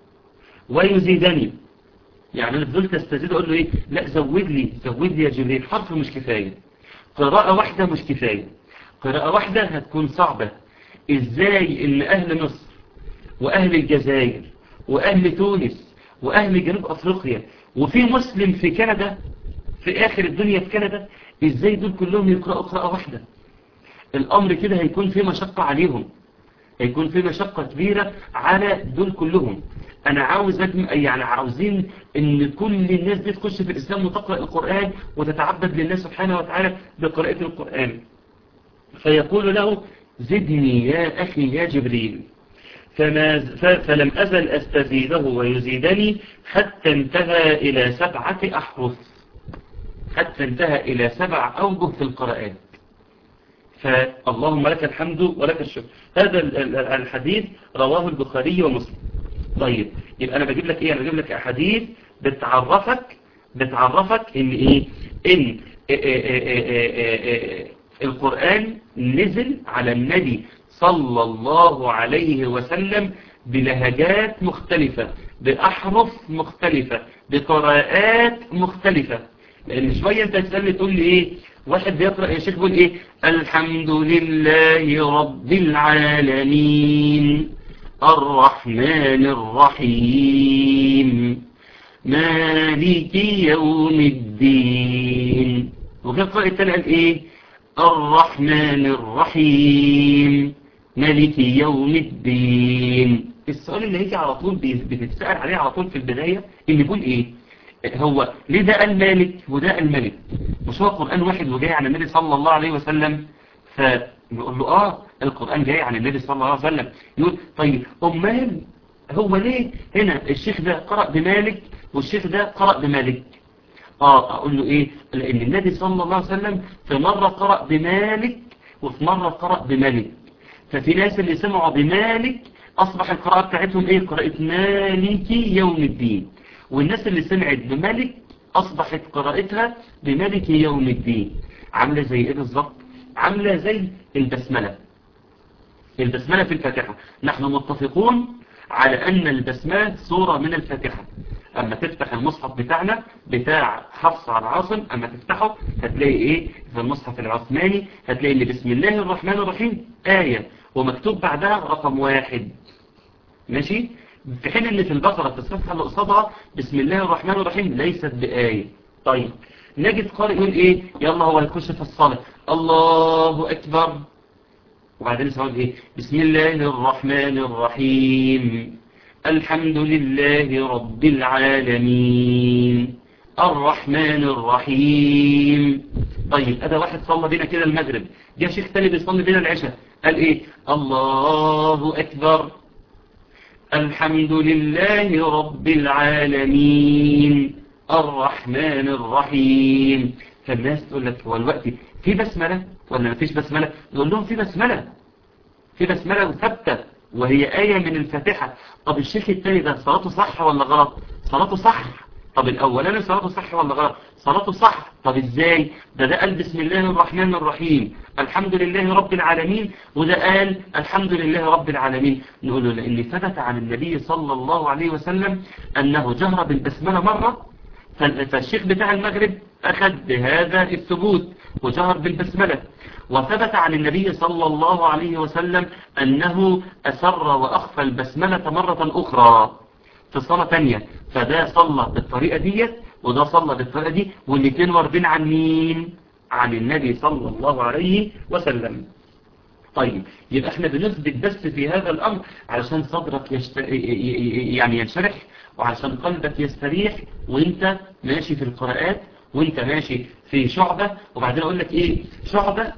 ويزيدني يعني أنا فضلت أستزيد أقول له إيه لا زود لي زود لي يا جبريل حرف مش كفاية قراءة واحدة مش كفاية قراءة واحدة هتكون صعبة ازاي ان اهل مصر واهل الجزائر واهل تونس واهل جنوب افريقيا وفي مسلم في كندا في اخر الدنيا في كندا ازاي دول كلهم يقرأوا قراءة واحدة الامر كده هيكون في مشقة عليهم هيكون في مشقة كبيرة على دول كلهم انا عاوز يعني عاوزين ان كل الناس دي تخش في الاسلام وتقرأ القرآن وتتعبد لله سبحانه وتعالى بقراءة القرآن فيقول له زدني يا أخي يا جبريل فما فلم أزل أستزيده ويزيدني حتى انتهى إلى سبعة أحرف حتى انتهى إلى سبع أوجه في القراءات فاللهم لك الحمد ولك الشكر هذا الحديث رواه البخاري ومسلم طيب يبقى أنا بجيب لك إيه أنا بجيب لك أحاديث بتعرفك بتعرفك إن إيه إن إيه إيه إيه إيه القرآن نزل على النبي صلى الله عليه وسلم بلهجات مختلفة بأحرف مختلفة بقراءات مختلفة لأن شوية أنت تسألني تقول لي إيه واحد بيقرأ يا شيخ بيقول إيه الحمد لله رب العالمين الرحمن الرحيم مالك يوم الدين وفي القراءة الثانية قال إيه الرحمن الرحيم ملك يوم الدين السؤال اللي هيجي على طول بتتسأل عليه على طول في البداية اللي بيقول ايه هو ليه ده قال مالك وده قال ملك مش هو قرآن واحد وجاي عن النبي صلى الله عليه وسلم فنقول له اه القرآن جاي عن النبي صلى الله عليه وسلم يقول طيب امال هو ليه هنا الشيخ ده قرأ بمالك والشيخ ده قرأ بمالك اه اقول له ايه لان النبي صلى الله عليه وسلم في مرة قرأ بمالك وفي مرة قرأ بملك ففي ناس اللي سمعوا بمالك اصبح القراءة بتاعتهم ايه قراءة مالكي يوم الدين والناس اللي سمعت بملك اصبحت قراءتها بملك يوم الدين عاملة زي ايه بالظبط عاملة زي البسملة البسملة في الفاتحة نحن متفقون على أن البسملة سورة من الفاتحة أما تفتح المصحف بتاعنا بتاع حفص على عاصم أما تفتحه هتلاقي إيه في المصحف العثماني هتلاقي اللي بسم الله الرحمن الرحيم آية ومكتوب بعدها رقم واحد ماشي في حين ان في البقرة في الصفحة اللي قصادها بسم الله الرحمن الرحيم ليست بآية طيب نجد قارئ يقول ايه يلا هو هيخش في الصلاة الله اكبر وبعدين يسمعون ايه بسم الله الرحمن الرحيم الحمد لله رب العالمين الرحمن الرحيم طيب ادى واحد صلى بينا كده المغرب جاء شيخ تاني بيصلي بينا العشاء قال ايه الله اكبر الحمد لله رب العالمين الرحمن الرحيم فالناس تقول لك هو الوقت في بسملة ولا ما فيش بسملة نقول لهم في بسملة في بسملة ثابتة وهي آية من الفاتحة طب الشيخ التاني ده صلاته صح ولا غلط صلاته صح طب الأولاني صلاته صح ولا غلط صلاته صح طب ازاي ده ده قال بسم الله الرحمن الرحيم الحمد لله رب العالمين وده قال الحمد لله رب العالمين نقول له لأن ثبت عن النبي صلى الله عليه وسلم أنه جهر بالبسملة مرة فالشيخ بتاع المغرب أخذ بهذا الثبوت وجهر بالبسملة وثبت عن النبي صلى الله عليه وسلم أنه أسر وأخفى البسملة مرة أخرى في صلاة تانية فده صلى بالطريقة ديت وده صلى بالطريقة دي والاثنين واردين عن مين عن النبي صلى الله عليه وسلم طيب يبقى احنا بنثبت بس في هذا الأمر علشان صدرك يشت... يعني ينشرح وعشان قلبك يستريح وانت ماشي في القراءات وانت ماشي في شعبة وبعدين اقول لك ايه شعبة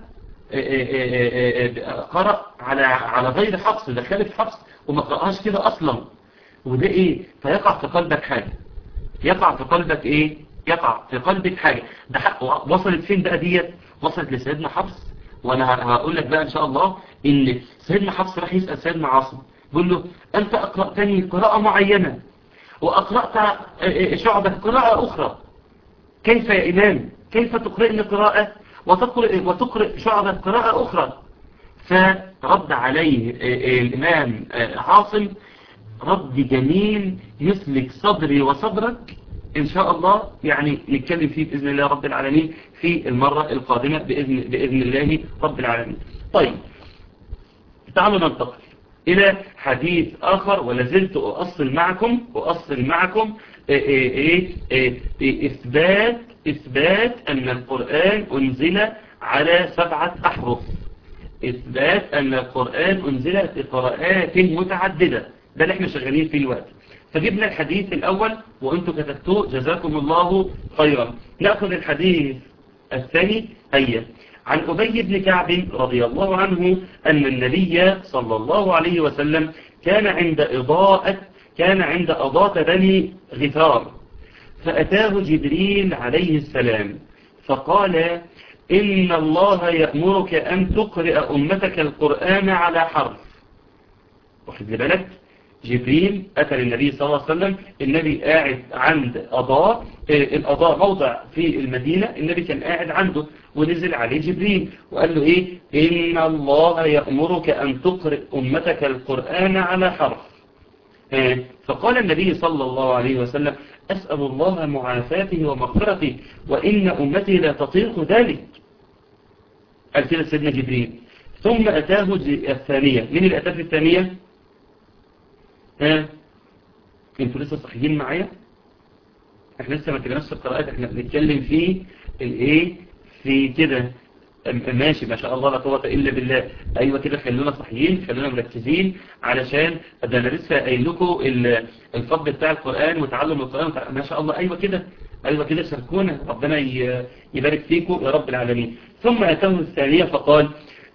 قرأ على على غير حفص ده خالف حفص وما قرأهاش كده اصلا وده ايه فيقع في قلبك حاجة يقع في قلبك ايه يقع في قلبك حاجة ده حق وصلت فين بقى ديت وصلت لسيدنا حفص وانا هقول لك بقى ان شاء الله ان سيدنا حفص راح يسأل سيدنا عاصم بيقول له انت اقرأتني قراءة معينة وأقرأت شعبة قراءة أخرى كيف يا إمام كيف تقرئني قراءة وتقرئ, وتقرئ شعبة قراءة أخرى فرد عليه الإمام عاصم رد جميل يسلك صدري وصدرك إن شاء الله يعني نتكلم فيه بإذن الله رب العالمين في المرة القادمة بإذن, بإذن الله رب العالمين طيب تعالوا ننتقل إلى حديث آخر ولازلت أؤصل معكم أؤصل معكم إيه إيه إيه إثبات إثبات أن القرآن أنزل على سبعة أحرف إثبات أن القرآن أنزل في قراءات متعددة ده اللي احنا شغالين فيه الوقت فجبنا الحديث الأول وأنتم كتبتوه جزاكم الله خيرا نأخذ الحديث الثاني هيا عن أبي بن كعب رضي الله عنه أن النبي صلى الله عليه وسلم كان عند إضاءة كان عند أضاءة بني غفار فأتاه جبريل عليه السلام فقال إن الله يأمرك أن تقرأ أمتك القرآن على حرف واخد بالك جبريل أتى للنبي صلى الله عليه وسلم النبي قاعد عند أضاء الأضاء موضع في المدينة النبي كان قاعد عنده ونزل عليه جبريل وقال له إيه إن الله يأمرك أن تقرأ أمتك القرآن على حرف فقال النبي صلى الله عليه وسلم أسأل الله معافاته ومغفرته وإن أمتي لا تطيق ذلك قال كده سيدنا جبريل ثم أتاه الثانية من الأتاة الثانية ها انتوا لسه صحيين معايا احنا لسه ما كلمناش في القراءات احنا بنتكلم في الايه في كده ماشي ما شاء الله لا قوه الا بالله ايوه كده خلونا صحيين خلونا مركزين علشان ده انا لسه قايل لكم الفضل بتاع القران وتعلم القران ما شاء الله ايوه كده ايوه كده شاركونا ربنا يبارك فيكم يا رب العالمين ثم اتاه الثانيه فقال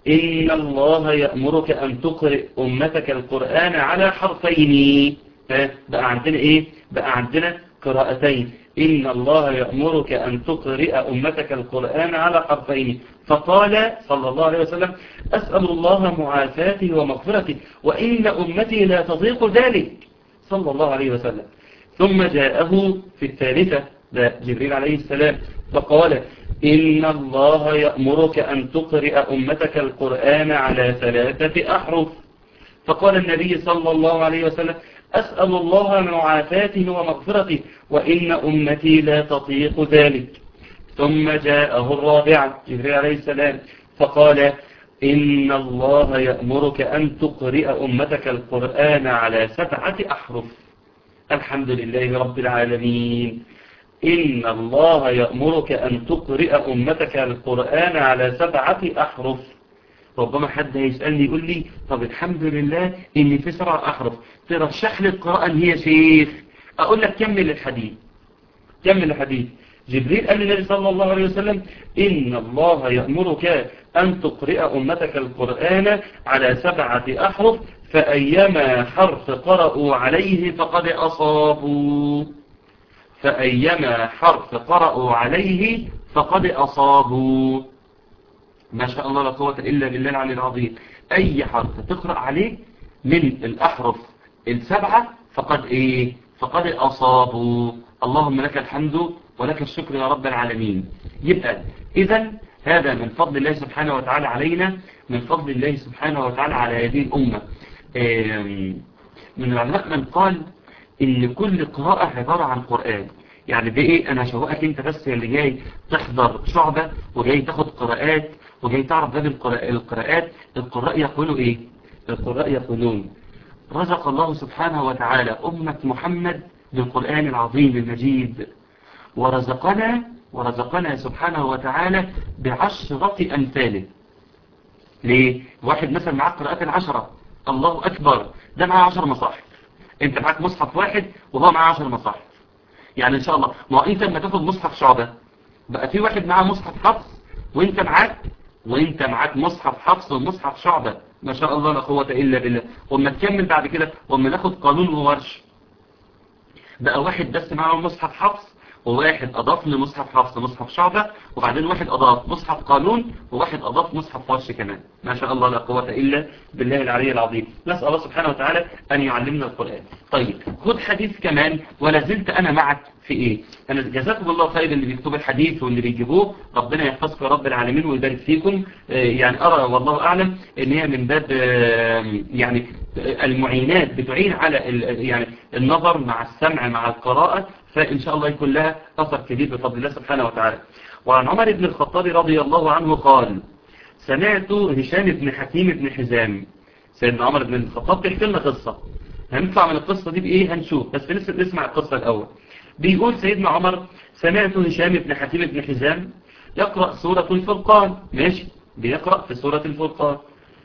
إن الله يأمرك أن تقرئ أمتك القرآن على حرفين بقى عندنا إيه بقى عندنا قراءتين إن الله يأمرك أن تقرئ أمتك القرآن على حرفين فقال صلى الله عليه وسلم أسأل الله معافاته ومغفرته وإن أمتي لا تضيق ذلك صلى الله عليه وسلم ثم جاءه في الثالثة ده جبريل عليه السلام فقال إن الله يأمرك أن تقرئ أمتك القرآن على ثلاثة أحرف فقال النبي صلى الله عليه وسلم أسأل الله معافاته ومغفرته وإن أمتي لا تطيق ذلك ثم جاءه الرابع جبريل عليه السلام فقال إن الله يأمرك أن تقرئ أمتك القرآن على سبعة أحرف الحمد لله رب العالمين إن الله يأمرك أن تقرئ أمتك القرآن على سبعة أحرف ربما حد هيسألني يقول لي طب الحمد لله إن في سبع أحرف ترشح لي القراءة هي يا شيخ أقول لك كمل الحديث كمل الحديث جبريل قال للنبي صلى الله عليه وسلم إن الله يأمرك أن تقرئ أمتك القرآن على سبعة أحرف فأيما حرف قرأوا عليه فقد أصابوا فأيما حرف قرأوا عليه فقد أصابوا ما شاء الله لا قوة إلا بالله العلي العظيم أي حرف تقرأ عليه من الأحرف السبعة فقد إيه فقد أصابوا اللهم لك الحمد ولك الشكر يا رب العالمين يبقى إذا هذا من فضل الله سبحانه وتعالى علينا من فضل الله سبحانه وتعالى على هذه الأمة من العلماء من قال إن كل قراءة عبارة عن قرآن يعني ده إيه أنا شوقك أنت بس اللي جاي تحضر شعبة وجاي تاخد قراءات وجاي تعرف باب القراءات القراء يقولوا إيه القراء يقولون رزق الله سبحانه وتعالى أمة محمد بالقرآن العظيم المجيد ورزقنا ورزقنا سبحانه وتعالى بعشرة أمثاله ليه؟ واحد مثلا معاه قراءات العشرة الله أكبر ده معاه عشر مصاحف انت معاك مصحف واحد وهو معاه عشر مصاحف يعني ان شاء الله ما انت لما تاخد مصحف شعبة بقى في واحد معاه مصحف حفص وانت معاك وانت معاك مصحف حفص ومصحف شعبة ما شاء الله لا قوة الا بالله وما تكمل بعد كده وما ناخد قانون وورش بقى واحد بس معاه مصحف حفص وواحد أضاف لمصحف حفص مصحف شعبة وبعدين واحد أضاف مصحف قانون وواحد أضاف مصحف فرش كمان ما شاء الله لا قوة إلا بالله العلي العظيم نسأل الله سبحانه وتعالى أن يعلمنا القرآن طيب خد حديث كمان ولا زلت أنا معك في إيه أنا جزاكم الله خير اللي بيكتب الحديث واللي بيجيبوه ربنا يحفظكم يا رب العالمين ويبارك فيكم يعني أرى والله أعلم إن هي من باب يعني المعينات بتعين على يعني النظر مع السمع مع القراءة فإن شاء الله يكون لها أثر كبير بفضل الله سبحانه وتعالى وعن عمر بن الخطاب رضي الله عنه قال سمعت هشام بن حكيم بن حزام سيدنا عمر بن الخطاب بيحكي لنا قصة هنطلع من القصة دي بإيه هنشوف بس لسه نسمع القصة الأول بيقول سيدنا عمر سمعت هشام بن حكيم بن حزام يقرأ سورة الفرقان ماشي بيقرأ في سورة الفرقان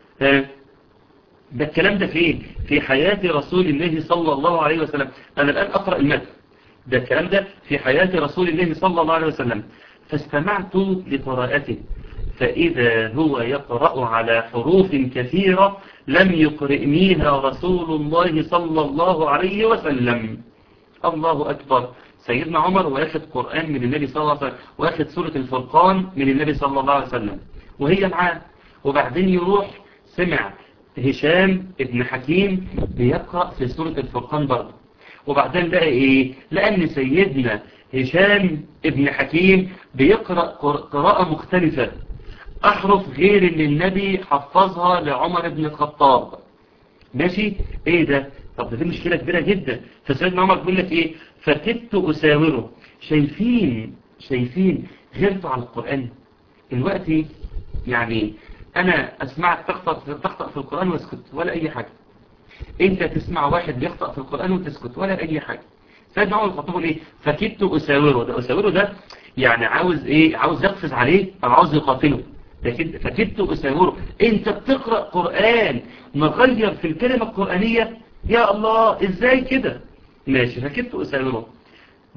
ده الكلام ده فين في حياة رسول الله صلى الله عليه وسلم أنا الآن أقرأ المتن ده الكلام ده في حياة رسول الله صلى الله عليه وسلم فاستمعت لقراءته فإذا هو يقرأ على حروف كثيرة لم يقرئنيها رسول الله صلى الله عليه وسلم الله أكبر سيدنا عمر واخد قرآن من النبي صلى الله عليه وسلم واخد سورة الفرقان من النبي صلى الله عليه وسلم وهي معاه وبعدين يروح سمع هشام ابن حكيم بيقرأ في سورة الفرقان برضه وبعدين بقى ايه لأن سيدنا هشام ابن حكيم بيقرأ قراءة مختلفة أحرف غير اللي النبي حفظها لعمر بن الخطاب ماشي ايه ده طب ده دي مشكلة كبيرة جدا فسيدنا عمر بيقول لك ايه فكدت أساوره شايفين شايفين غيرته على القرآن الوقت يعني أنا أسمعك تخطأ, تخطأ في القرآن واسكت ولا أي حاجة انت تسمع واحد بيخطأ في القرآن وتسكت ولا اي حاجة سيدنا عمر الخطاب ايه فكدت اساوره ده اساوره ده يعني عاوز ايه عاوز يقفز عليه او عاوز يقاتله فكدت اساوره انت بتقرأ قرآن مغير في الكلمة القرآنية يا الله ازاي كده ماشي فكدت اساوره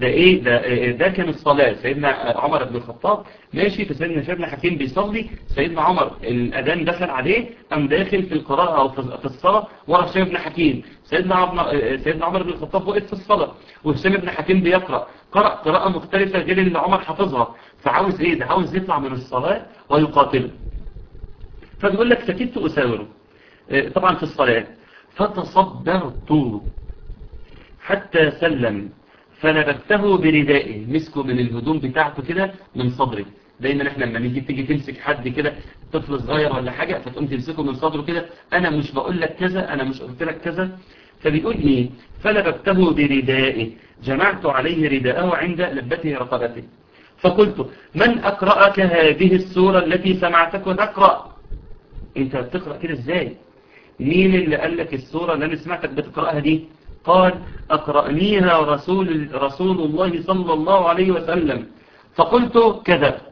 ده ايه ده, ده كان الصلاة سيدنا عمر بن الخطاب ماشي في سيدنا شابنا حكيم بيصلي سيدنا عمر الأذان دخل عليه قام داخل في القراءة أو في الصلاة ورا هشام بن حكيم سيدنا عمر سيدنا عمر بن الخطاب وقف في الصلاة وهشام بن حكيم بيقرأ قرأ قراءة مختلفة غير اللي عمر حافظها فعاوز ايه ده عاوز يطلع من الصلاة ويقاتله فبيقول لك سكت أساوره طبعا في الصلاة فتصدرت حتى سلم فنبذته بردائه مسكه من الهدوم بتاعته كده من صدره دايما احنا لما نيجي تيجي تمسك حد كده طفل صغير ولا حاجة فتقوم تمسكه من صدره كده انا مش بقول لك كذا انا مش قلت لك كذا فبيقول ايه فنبذته بردائه جمعت عليه رداءه عند لبته رقبته فقلت من أقرأك هذه السورة التي سمعتك تقرأ انت بتقرأ كده ازاي مين اللي قال لك السورة اللي انا سمعتك بتقرأها دي قال أقرأنيها رسول, رسول الله صلى الله عليه وسلم فقلت كذبت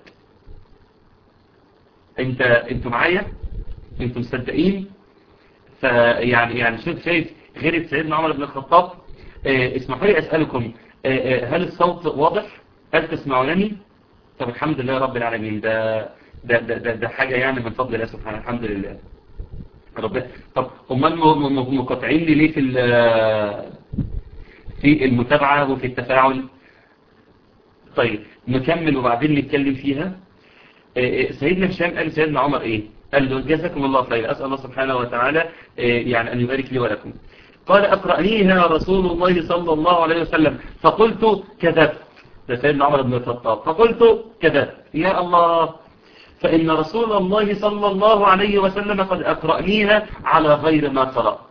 انت انتوا معايا انتوا مصدقين فيعني يعني شوف شايف غير سيدنا عمر بن الخطاب اه اسمحوا لي أسألكم اه اه هل الصوت واضح هل تسمعونني طب الحمد لله رب العالمين ده ده ده, ده, ده حاجة يعني من فضل الله سبحانه الحمد لله رب طب امال مقاطعين لي ليه في في المتابعة وفي التفاعل طيب نكمل وبعدين نتكلم فيها سيدنا هشام قال سيدنا عمر ايه قال له جزاكم الله خير اسال الله سبحانه وتعالى يعني ان يبارك لي ولكم قال اقرأنيها رسول الله صلى الله عليه وسلم فقلت كذبت ده سيدنا عمر بن الخطاب فقلت كذبت يا الله فإن رسول الله صلى الله عليه وسلم قد أقرأنيها على غير ما قرأت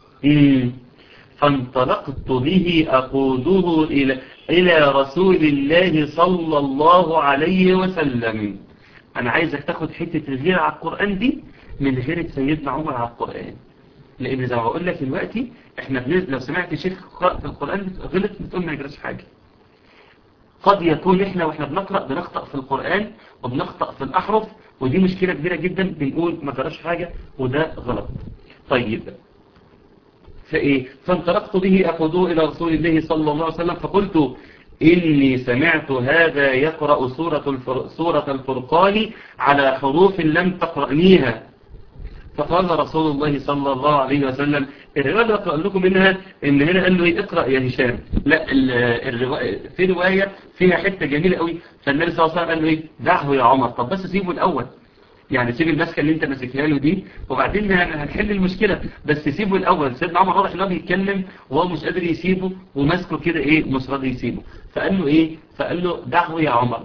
فانطلقت به أقوده إلى, إلى رسول الله صلى الله عليه وسلم أنا عايزك تاخد حتة الغير على القرآن دي من غير سيدنا عمر على القرآن لأن زي ما بقول لك دلوقتي احنا لو سمعت شيخ قرأ في القرآن غلط بتقول ما يجراش حاجة قد يكون احنا واحنا بنقرأ بنخطأ في القرآن وبنخطأ في الأحرف ودي مشكلة كبيرة جدا بنقول ما جراش حاجة وده غلط طيب فإيه فانطلقت به أخذوه إلى رسول الله صلى الله عليه وسلم فقلت إني سمعت هذا يقرأ سورة, الفر... سورة الفرقان على حروف لم تقرأنيها فقال رسول الله صلى الله عليه وسلم الرواية أقرأ لكم منها إن هنا قال له إيه اقرأ يا هشام لا الرواية في رواية فيها حتة جميلة قوي فالنبي صلى الله عليه وسلم قال له إيه دعه يا عمر طب بس سيبه الأول يعني سيب المسكة اللي انت ماسكها له دي وبعدين هنحل المشكلة بس سيبه الأول سيدنا عمر واضح انه بيتكلم وهو مش قادر يسيبه وماسكه كده ايه مش راضي يسيبه فقال له ايه فقال له دعه يا عمر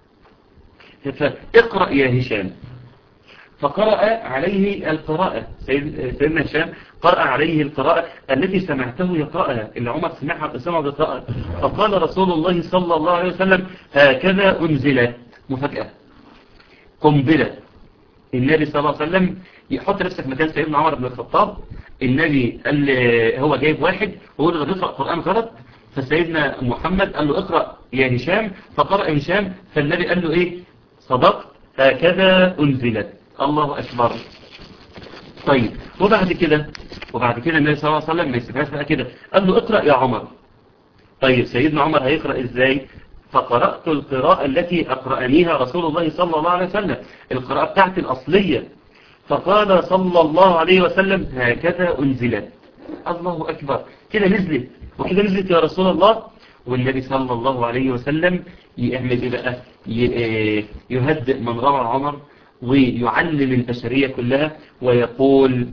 فاقرأ يا هشام فقرأ عليه القراءة سيدنا هشام قرأ عليه القراءة التي سمعته يقرأها اللي عمر سمعها سمع بقراءة فقال رسول الله صلى الله عليه وسلم هكذا أنزلت مفاجأة قنبلة النبي صلى الله عليه وسلم يحط نفسك مكان سيدنا عمر بن الخطاب النبي قال هو جايب واحد وهو اللي بيقرأ القرآن غلط فسيدنا محمد قال له اقرأ يا هشام فقرأ هشام فالنبي قال له ايه صدقت هكذا أنزلت الله أكبر طيب وبعد كده وبعد كده النبي صلى الله عليه وسلم ما يستفاش بقى كده قال له اقرأ يا عمر طيب سيدنا عمر هيقرأ ازاي فقرأت القراءة التي أقرأنيها رسول الله صلى الله عليه وسلم القراءة بتاعتي الأصلية فقال صلى الله عليه وسلم هكذا أنزلت الله أكبر كده نزلت وكده نزلت يا رسول الله والنبي صلى الله عليه وسلم يعمل ايه بقى يهدئ من روى عمر ويعلم البشرية كلها ويقول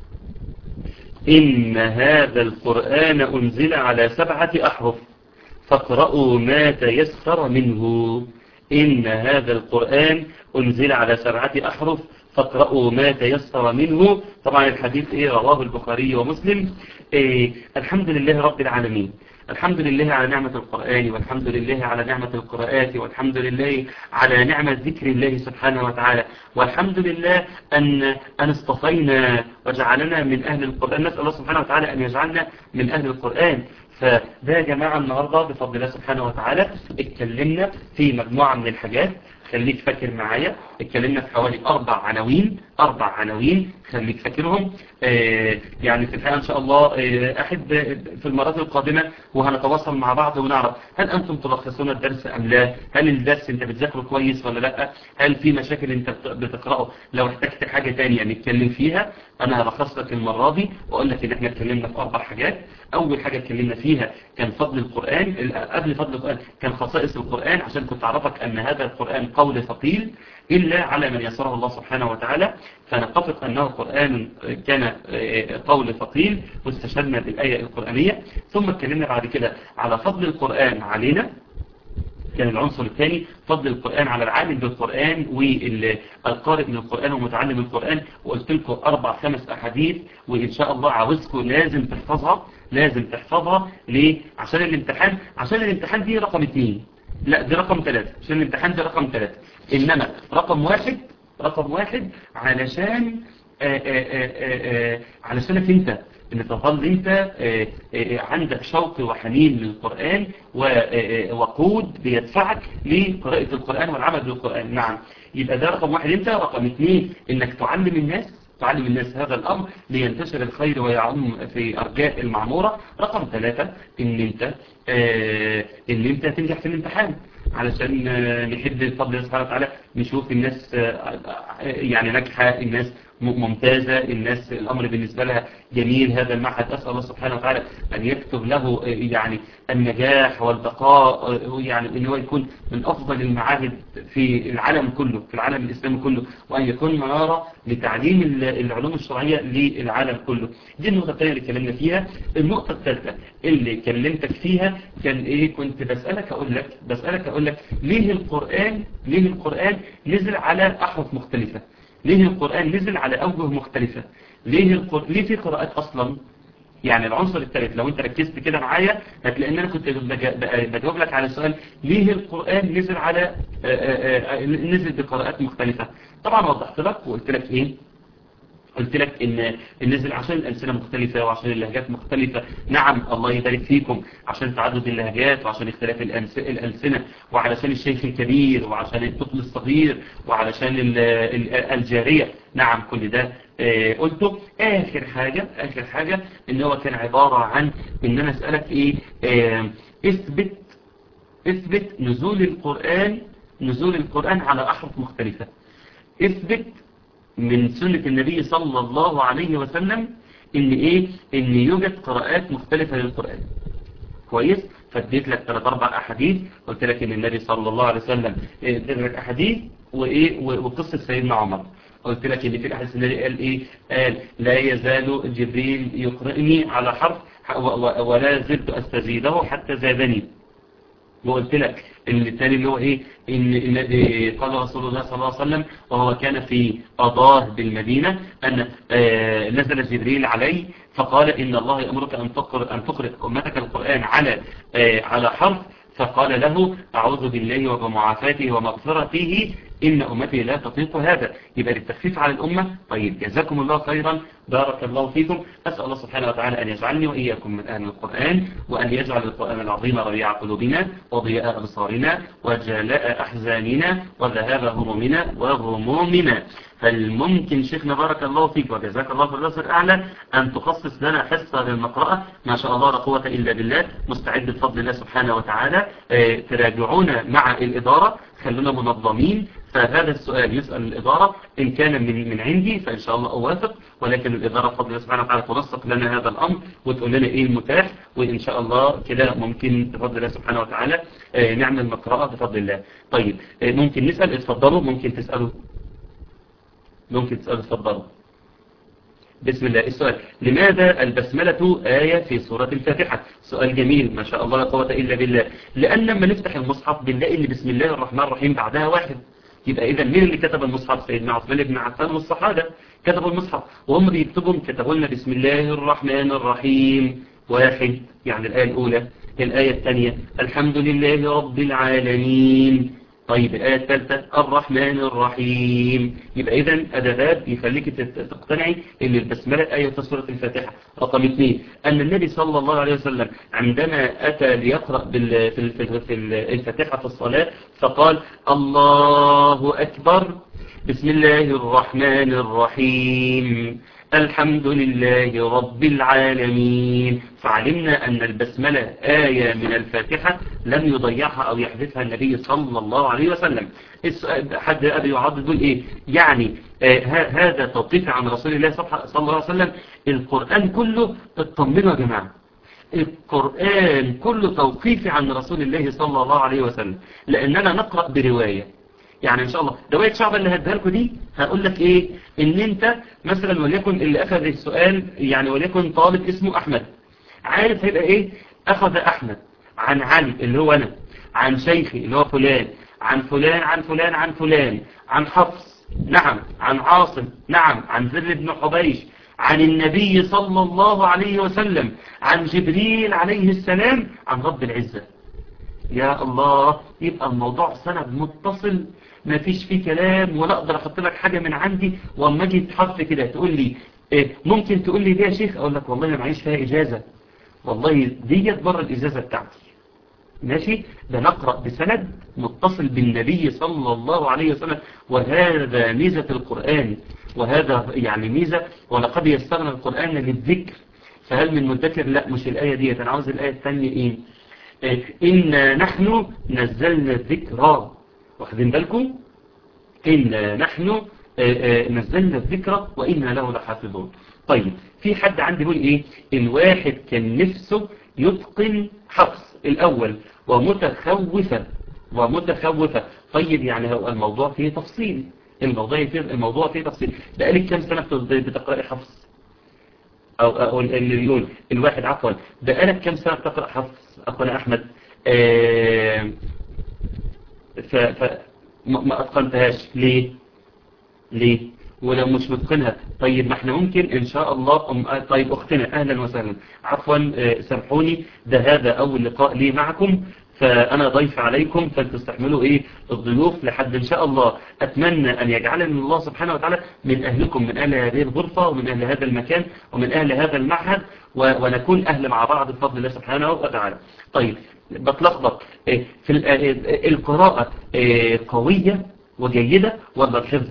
إن هذا القرآن أنزل على سبعة أحرف فاقرأوا ما تيسر منه إن هذا القرآن أنزل على سبعة أحرف فاقرأوا ما تيسر منه طبعا الحديث إيه رواه البخاري ومسلم إيه الحمد لله رب العالمين الحمد لله على نعمة القرآن والحمد لله على نعمة القراءات والحمد لله على نعمة ذكر الله سبحانه وتعالى والحمد لله أن أن اصطفينا وجعلنا من أهل القرآن نسأل الله سبحانه وتعالى أن يجعلنا من أهل القرآن فده يا جماعة النهاردة بفضل الله سبحانه وتعالى اتكلمنا في مجموعة من الحاجات خليك فاكر معايا اتكلمنا في حوالي أربع عناوين أربع عناوين خليك فاكرهم آه يعني في الحقيقة إن شاء الله آه أحب في المرات القادمة وهنتواصل مع بعض ونعرف هل أنتم تلخصون الدرس أم لا هل الدرس أنت بتذاكره كويس ولا لا هل في مشاكل أنت بتقرأه لو احتجت حاجة تانية نتكلم فيها أنا هلخص لك المرة دي وأقول لك إن إحنا اتكلمنا في أربع حاجات أول حاجة اتكلمنا فيها كان فضل القرآن قبل فضل القرآن كان خصائص القرآن عشان كنت أعرفك أن هذا القرآن قول ثقيل إلا على من يسره الله سبحانه وتعالى فنتفق أنه قرآن كان قول ثقيل واستشهدنا بالآية القرآنية ثم اتكلمنا بعد كده على فضل القرآن علينا كان العنصر الثاني فضل القرآن على العالم بالقرآن والقارئ من القرآن ومتعلم القرآن وقلت لكم أربع خمس أحاديث وإن شاء الله عاوزكم لازم تحفظها لازم تحفظها ليه؟ عشان الامتحان عشان الامتحان دي رقم اثنين لا دي رقم ثلاثة عشان الامتحان دي رقم ثلاثة إنما رقم واحد رقم واحد علشان آآ آآ آآ علشانك انت ان تظل انت عندك شوق وحنين للقرآن وقود بيدفعك لقراءة القرآن والعمل بالقرآن نعم يبقى ده رقم واحد انت رقم اثنين انك تعلم الناس تعلم الناس هذا الأمر لينتشر الخير ويعم في أرجاء المعمورة رقم ثلاثة ان انت آه ان انت تنجح في الامتحان علشان آه نحب بفضل الله سبحانه وتعالى نشوف الناس آه يعني ناجحة الناس ممتازة الناس الأمر بالنسبة لها جميل هذا المعهد أسأل الله سبحانه وتعالى أن يكتب له يعني النجاح والبقاء يعني أن هو يكون من أفضل المعاهد في العالم كله في العالم الإسلامي كله وأن يكون منارة لتعليم العلوم الشرعية للعالم كله دي النقطة الثانية اللي اتكلمنا فيها النقطة الثالثة اللي كلمتك فيها كان إيه كنت بسألك أقول لك بسألك أقول لك ليه القرآن ليه القرآن نزل على أحرف مختلفة ليه القرآن نزل على أوجه مختلفة ليه, القر... ليه في قراءات أصلا يعني العنصر الثالث لو انت ركزت كده معايا هتلاقي ان انا كنت بجاوب لك على السؤال ليه القرآن نزل على آآ آآ نزل بقراءات مختلفة طبعا وضحت لك وقلت لك ايه قلت لك ان نزل عشان الألسنة مختلفة وعشان اللهجات مختلفة نعم الله يبارك فيكم عشان تعدد اللهجات وعشان اختلاف الألسنة وعلشان الشيخ الكبير وعشان الطفل الصغير وعلشان الجارية نعم كل ده قلته آخر حاجة آخر حاجة ان هو كان عبارة عن ان انا اسألك ايه اثبت اثبت نزول القرآن نزول القرآن على أحرف مختلفة اثبت من سنة النبي صلى الله عليه وسلم ان ايه ان يوجد قراءات مختلفة للقرآن كويس فاديت لك ثلاث اربع احاديث قلت لك ان النبي صلى الله عليه وسلم اديت لك احاديث وايه وقصة سيدنا عمر قلت لك ان في الاحاديث النبي قال ايه قال لا يزال جبريل يقرئني على حرف ولا زلت استزيده حتى زادني وقلت لك ان الثاني اللي هو ايه ان, إن قال رسول الله صلى الله عليه وسلم وهو كان في أضاه بالمدينة أن آه نزل جبريل عليه فقال إن الله يأمرك أن تقرأ, أن تقرأ أمتك القرآن على آه على حرف فقال له أعوذ بالله وبمعافاته ومغفرته إن أمتي لا تطيق هذا يبقى للتخفيف على الأمة طيب جزاكم الله خيرا بارك الله فيكم أسأل الله سبحانه وتعالى أن يجعلني وإياكم من أهل القرآن وأن يجعل القرآن العظيم ربيع قلوبنا وضياء أبصارنا وجلاء أحزاننا وذهاب همومنا وغمومنا فالممكن شيخنا بارك الله فيك وجزاك الله في الرأس الأعلى أن تخصص لنا حصة للمقرأة ما شاء الله لا قوة إلا بالله مستعد بفضل الله سبحانه وتعالى تراجعونا مع الإدارة خلونا منظمين فهذا السؤال يسأل الإدارة إن كان من من عندي فإن شاء الله أوافق ولكن الإدارة بفضل الله سبحانه وتعالى تنسق لنا هذا الأمر وتقول لنا إيه المتاح وإن شاء الله كده ممكن بفضل الله سبحانه وتعالى نعمل مقرأة بفضل الله طيب ممكن نسأل اتفضلوا ممكن تسألوا ممكن تسألوا اتفضلوا بسم الله السؤال لماذا البسملة آية في سورة الفاتحة سؤال جميل ما شاء الله لا قوة إلا بالله لأن لما نفتح المصحف بنلاقي اللي بسم الله الرحمن الرحيم بعدها واحد يبقى إذا مين اللي كتب المصحف سيدنا عثمان بن عفان والصحابة كتبوا المصحف وهم بيكتبوا كتبوا لنا بسم الله الرحمن الرحيم واحد يعني الآية الأولى الآية الثانية الحمد لله رب العالمين طيب الآية الثالثة الرحمن الرحيم يبقى إذا أدبات يخليك تقتنعي أن البسملة آية في سورة الفاتحة رقم اثنين أن النبي صلى الله عليه وسلم عندما أتى ليقرأ بال- في في- في الفاتحة في الصلاة فقال الله أكبر بسم الله الرحمن الرحيم الحمد لله رب العالمين فعلمنا أن البسملة آية من الفاتحة لم يضيعها أو يحذفها النبي صلى الله عليه وسلم السؤال- حد أبي يعض يقول إيه يعني آه ه- هذا توقيف عن رسول الله صلى صلى الله عليه وسلم القرآن كله اطمنوا يا جماعة القرآن كله توقيفي عن رسول الله صلى الله عليه وسلم لأننا نقرأ برواية يعني ان شاء الله رواية شعب اللي هديها لكم دي هقول لك ايه ان انت مثلا وليكن اللي اخذ السؤال يعني وليكن طالب اسمه احمد عارف هيبقى ايه اخذ احمد عن علي اللي هو انا عن شيخي اللي هو فلان عن فلان عن فلان عن فلان عن حفص نعم عن عاصم نعم عن زر بن حبيش عن النبي صلى الله عليه وسلم عن جبريل عليه السلام عن رب العزة يا الله يبقى الموضوع سند متصل ما فيش فيه كلام ولا اقدر احط لك حاجة من عندي واما اجي تحط كده تقول لي إيه ممكن تقول لي دي يا شيخ اقول لك والله ما معيش فيها اجازة والله ديت بره الاجازة بتاعتي ماشي ده نقرأ بسند متصل بالنبي صلى الله عليه وسلم وهذا ميزة القرآن وهذا يعني ميزة ولقد يسرنا القرآن للذكر فهل من مدكر لا مش الآية دي أنا عاوز الآية الثانية إيه إيه، إنا نحن نزلنا الذكر واخدين بالكم إنا نحن آه، آه، نزلنا الذكر وإنا له لحافظون طيب في حد عندي يقول إيه الواحد كان نفسه يتقن حفص الأول ومتخوفا ومتخوفا طيب يعني هو الموضوع فيه تفصيل الموضوع فيه الموضوع فيه تفصيل بقالك كام سنة بت- بتقرأي حفص أو, أو اللي بيقول الواحد عفوا بقالك كام سنة بتقرأ حفص أخونا أحمد آه ف ف ما ما أتقنتهاش ليه ليه ولو مش متقنها طيب ما احنا ممكن ان شاء الله أم... آه، طيب اختنا اهلا وسهلا عفوا آه، سامحوني ده هذا اول لقاء لي معكم فانا ضيف عليكم فلتستحملوا ايه الضيوف لحد ان شاء الله اتمنى ان يجعلني الله سبحانه وتعالى من اهلكم من اهل هذه الغرفة ومن اهل هذا المكان ومن اهل هذا المعهد و... ونكون اهل مع بعض بفضل الله سبحانه وتعالى طيب بتلخبط آه، في ال- آه، القراءة آه، قوية وجيدة ولا الحفظ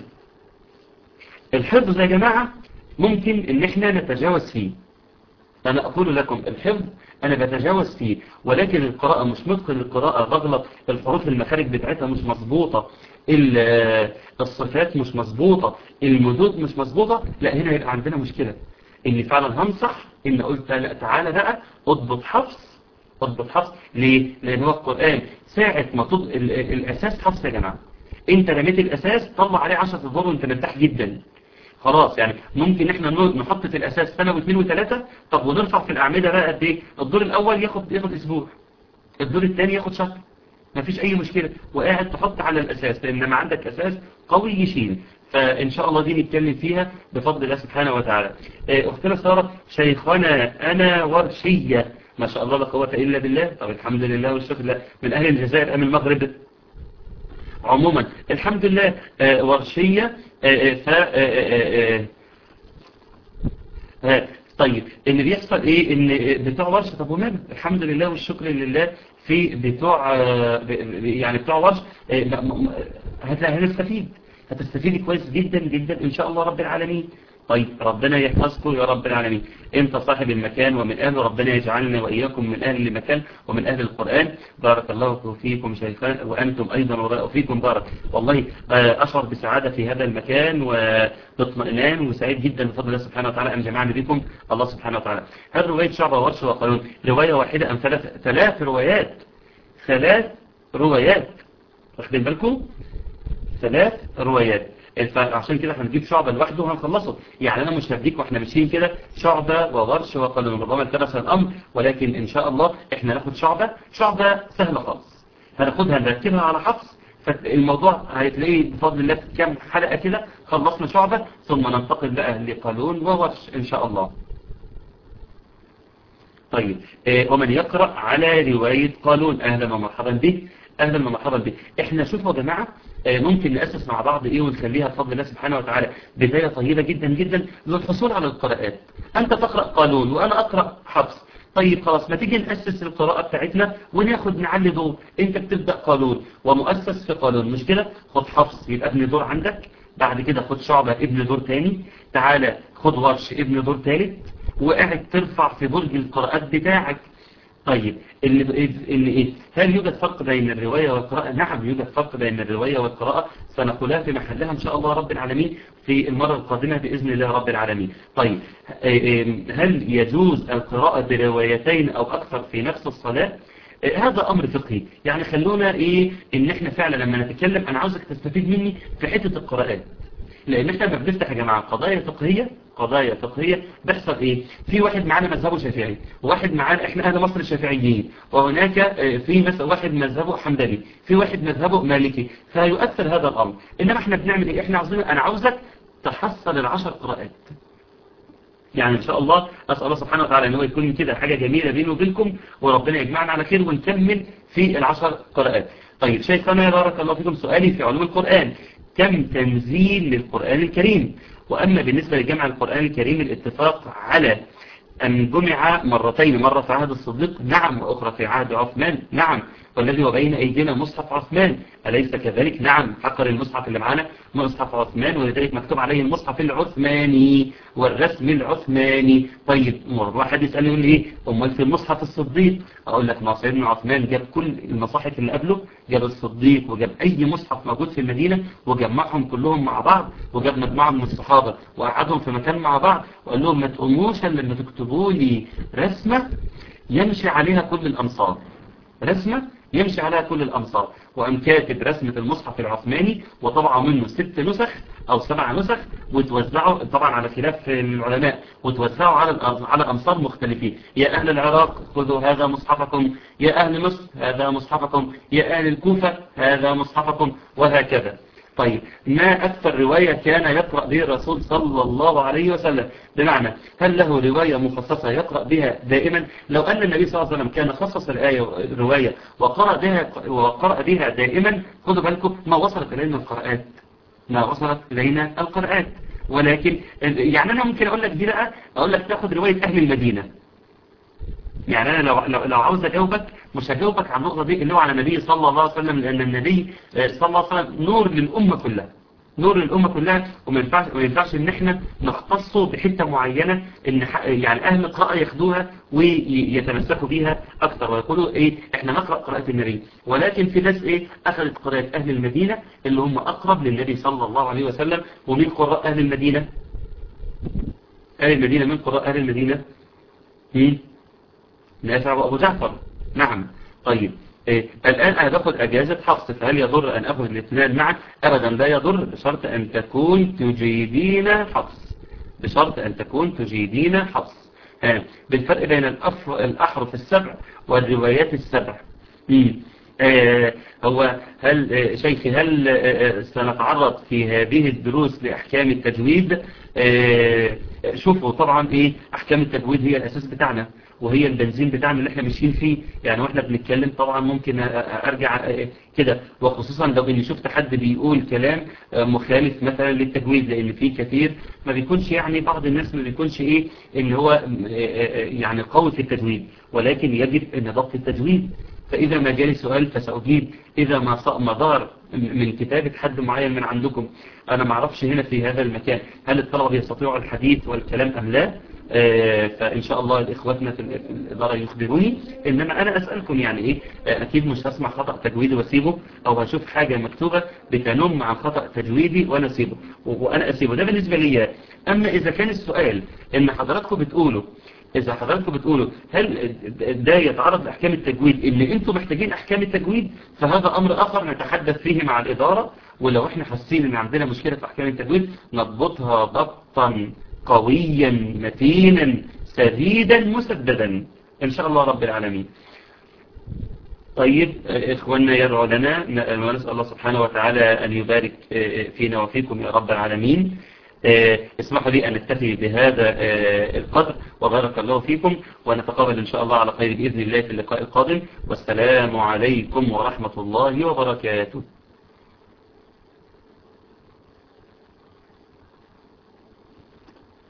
الحفظ يا جماعة ممكن ان احنا نتجاوز فيه انا اقول لكم الحفظ انا بتجاوز فيه ولكن القراءة مش متقن القراءة بغلط الحروف المخارج بتاعتها مش مظبوطة ال- الصفات مش مظبوطة المدود مش مظبوطة لا هنا يبقى عندنا مشكلة اني فعلا هنصح ان قلت لا تعالى بقى اضبط حفظ اضبط حفظ ليه لان هو القرآن ساعة ما تض... ال- ال- الاساس حفظ يا جماعة انت رميت الاساس طلع عليه 10 ادوار وانت مرتاح جدا خلاص يعني ممكن احنا نو- نحط في الاساس سنة واثنين وثلاثة طب ونرفع في الاعمدة بقى قد ايه الدور الاول ياخد ياخد اسبوع الدور الثاني ياخد شهر مفيش اي مشكلة وقاعد تحط على الاساس لان ما عندك اساس قوي يشيل فان شاء الله دي نتكلم فيها بفضل الله سبحانه وتعالى آه، اختنا سارة شيخنا انا ورشية ما شاء الله لا قوة الا بالله طب الحمد لله والشكر لله من اهل الجزائر ام المغرب عموما الحمد لله آه، ورشية آه، آه، ف آه، آه، آه، آه، طيب اللي بيحصل ايه ان بتوع ورش طب وماله الحمد لله والشكر لله في بتوع آه، ب- ب- يعني بتوع ورش آه، لا، م- م- هت- هتستفيد هتستفيدي كويس جدا جدا ان شاء الله رب العالمين طيب ربنا يحفظكم يا رب العالمين انت صاحب المكان ومن اهله ربنا يجعلنا واياكم من اهل المكان ومن اهل القرآن بارك الله فيكم شيخان وانتم ايضا وفيكم بارك والله آه، اشعر بسعادة في هذا المكان وباطمئنان وسعيد جدا بفضل الله سبحانه وتعالى ان جمعني بكم الله سبحانه وتعالى هل رواية شعب ورش وقانون رواية واحدة ام ثلاث ثلاث روايات ثلاث روايات واخدين بالكم ثلاث روايات الف- عشان كده احنا هنجيب شعبة لوحده وهنخلصه يعني انا مش هديك واحنا ماشيين كده شعبة وورش وقانون ربما التبس الامر ولكن ان شاء الله احنا ناخد شعبة شعبة سهلة خالص هناخدها نرتبها على حفظ فالموضوع هتلاقيه بفضل الله في كام حلقة كده خلصنا شعبة ثم ننتقل بقى لقانون وورش ان شاء الله طيب آه، ومن يقرأ على رواية قانون أهلا ومرحبا بك اهلا ومرحبا بك احنا شوفوا يا جماعه ممكن نأسس مع بعض ايه ونخليها بفضل الله سبحانه وتعالى بداية طيبة جدا جدا للحصول على القراءات انت تقرأ قانون وانا اقرأ حفص طيب خلاص ما تيجي نأسس القراءة بتاعتنا وناخد نعلي دور انت بتبدأ قانون ومؤسس في قانون مش كده خد حفص يبقى ابن دور عندك بعد كده خد شعبة ابن دور تاني تعالى خد ورش ابن دور تالت وقاعد ترفع في برج القراءات بتاعك طيب اللي اللي ايه هل يوجد فرق بين الرواية والقراءة نعم يوجد فرق بين الرواية والقراءة سنقولها في محلها ان شاء الله رب العالمين في المرة القادمة بإذن الله رب العالمين طيب هل يجوز القراءة بروايتين او اكثر في نفس الصلاة هذا امر فقهي يعني خلونا ايه ان احنا فعلا لما نتكلم انا عاوزك تستفيد مني في حتة القراءات لان احنا لما بنفتح يا جماعة قضايا فقهية قضايا فقهية بيحصل ايه في واحد معانا مذهبه شافعي وواحد معانا احنا اهل مصر الشافعيين وهناك في مثلا واحد مذهبه حنبلي في واحد مذهبه مالكي فيؤثر هذا الامر انما احنا بنعمل ايه احنا عاوزين انا عاوزك تحصل العشر قراءات يعني ان شاء الله اسال الله سبحانه وتعالى ان هو يكون كده حاجه جميله بيني وبينكم وربنا يجمعنا على خير ونكمل في العشر قراءات طيب شيخنا بارك الله فيكم سؤالي في علوم القرآن كم تنزيل للقرآن الكريم وأما بالنسبة لجمع القرآن الكريم الاتفاق على أن جمع مرتين مرة في عهد الصديق نعم وأخرى في عهد عثمان نعم والذي وبين أيدينا مصحف عثمان أليس كذلك نعم حقر المصحف اللي معانا مصحف عثمان ولذلك مكتوب عليه المصحف العثماني والرسم العثماني طيب مرة واحد يسأل يقول لي ايه أمال في المصحف الصديق أقول لك ما سيدنا عثمان جاب كل المصاحف اللي قبله جاب الصديق وجاب أي مصحف موجود في المدينة وجمعهم كلهم مع بعض وجاب مجموعة من الصحابة وقعدهم في مكان مع بعض وقال لهم ما تقوموش إلا لما تكتبوا لي رسمة يمشي عليها كل الأمصار رسمة يمشي عليها كل الأمصار وقام كاتب رسمة المصحف العثماني وطبعا منه ست نسخ أو سبع نسخ وتوزعوا طبعا على خلاف العلماء وتوزعوا على على أمصار مختلفين يا أهل العراق خذوا هذا مصحفكم يا أهل مصر هذا مصحفكم يا أهل الكوفة هذا مصحفكم وهكذا طيب ما أكثر رواية كان يقرأ به الرسول صلى الله عليه وسلم بمعنى هل له رواية مخصصة يقرأ بها دائما لو أن النبي صلى الله عليه وسلم كان خصص الآية رواية وقرأ بها, وقرأ بها دائما خذوا بالكم ما وصلت إلينا القراءات ما وصلت إلينا القراءات ولكن يعني أنا ممكن أقول لك دي بقى أقول لك تأخذ رواية أهل المدينة يعني أنا لو, لو, لو عاوز أجاوبك مش هجاوبك عن النقطة دي اللي هو على النبي صلى الله عليه وسلم لأن النبي صلى الله عليه وسلم نور للأمة كلها نور للأمة كلها وما ينفعش ما ينفعش ان احنا نختصه بحتة معينة ان يعني اهل القراءة ياخدوها ويتمسكوا بيها اكثر ويقولوا ايه احنا نقرأ قراءة النبي ولكن في ناس ايه اخذت قراءة اهل المدينة اللي هم اقرب للنبي صلى الله عليه وسلم ومين قراء اهل المدينة اهل المدينة من قراء اهل المدينة مين نافع وابو جعفر نعم طيب إيه؟ الآن أنا باخد أجازة حفص فهل يضر أن أخذ الاثنين معا أبدا لا يضر بشرط أن تكون تجيدين حفص بشرط أن تكون تجيدين حفص ها. بالفرق بين الأحرف السبع والروايات السبع آه هو هل آه شيخي هل آه سنتعرض في هذه الدروس لأحكام التجويد شوفوا طبعا إيه أحكام التجويد هي الأساس بتاعنا وهي البنزين بتاعنا اللي احنا ماشيين فيه يعني واحنا بنتكلم طبعا ممكن ارجع كده وخصوصا لو اني شفت حد بيقول كلام مخالف مثلا للتجويد لان في كثير ما بيكونش يعني بعض الناس ما بيكونش ايه ان هو يعني قوي في التجويد ولكن يجب ان ضبط التجويد فإذا ما جالي سؤال فسأجيب إذا ما مدار من كتابة حد معين من عندكم أنا ما اعرفش هنا في هذا المكان هل الطلبة يستطيعوا الحديث والكلام أم لا آه فإن شاء الله الإخواتنا في الإدارة يخبروني إنما أنا أسألكم يعني إيه آه أكيد مش هسمع خطأ تجويدي واسيبه أو هشوف حاجة مكتوبة بتنم عن خطأ تجويدي وأنا أسيبه وأنا أسيبه ده بالنسبة لي أما إذا كان السؤال إن حضراتكم بتقولوا إذا حضراتكم بتقولوا هل ده يتعرض لأحكام التجويد إن أنتم محتاجين أحكام التجويد فهذا أمر آخر نتحدث فيه مع الإدارة ولو إحنا حاسين إن عندنا مشكلة في أحكام التجويد نضبطها ضبطا قويا متينا سديدا مسددا إن شاء الله رب العالمين طيب إخواننا يرعوا لنا ونسأل الله سبحانه وتعالى أن يبارك فينا وفيكم يا رب العالمين اسمحوا لي أن نكتفي بهذا القدر وبارك الله فيكم ونتقابل إن شاء الله على خير بإذن الله في اللقاء القادم والسلام عليكم ورحمة الله وبركاته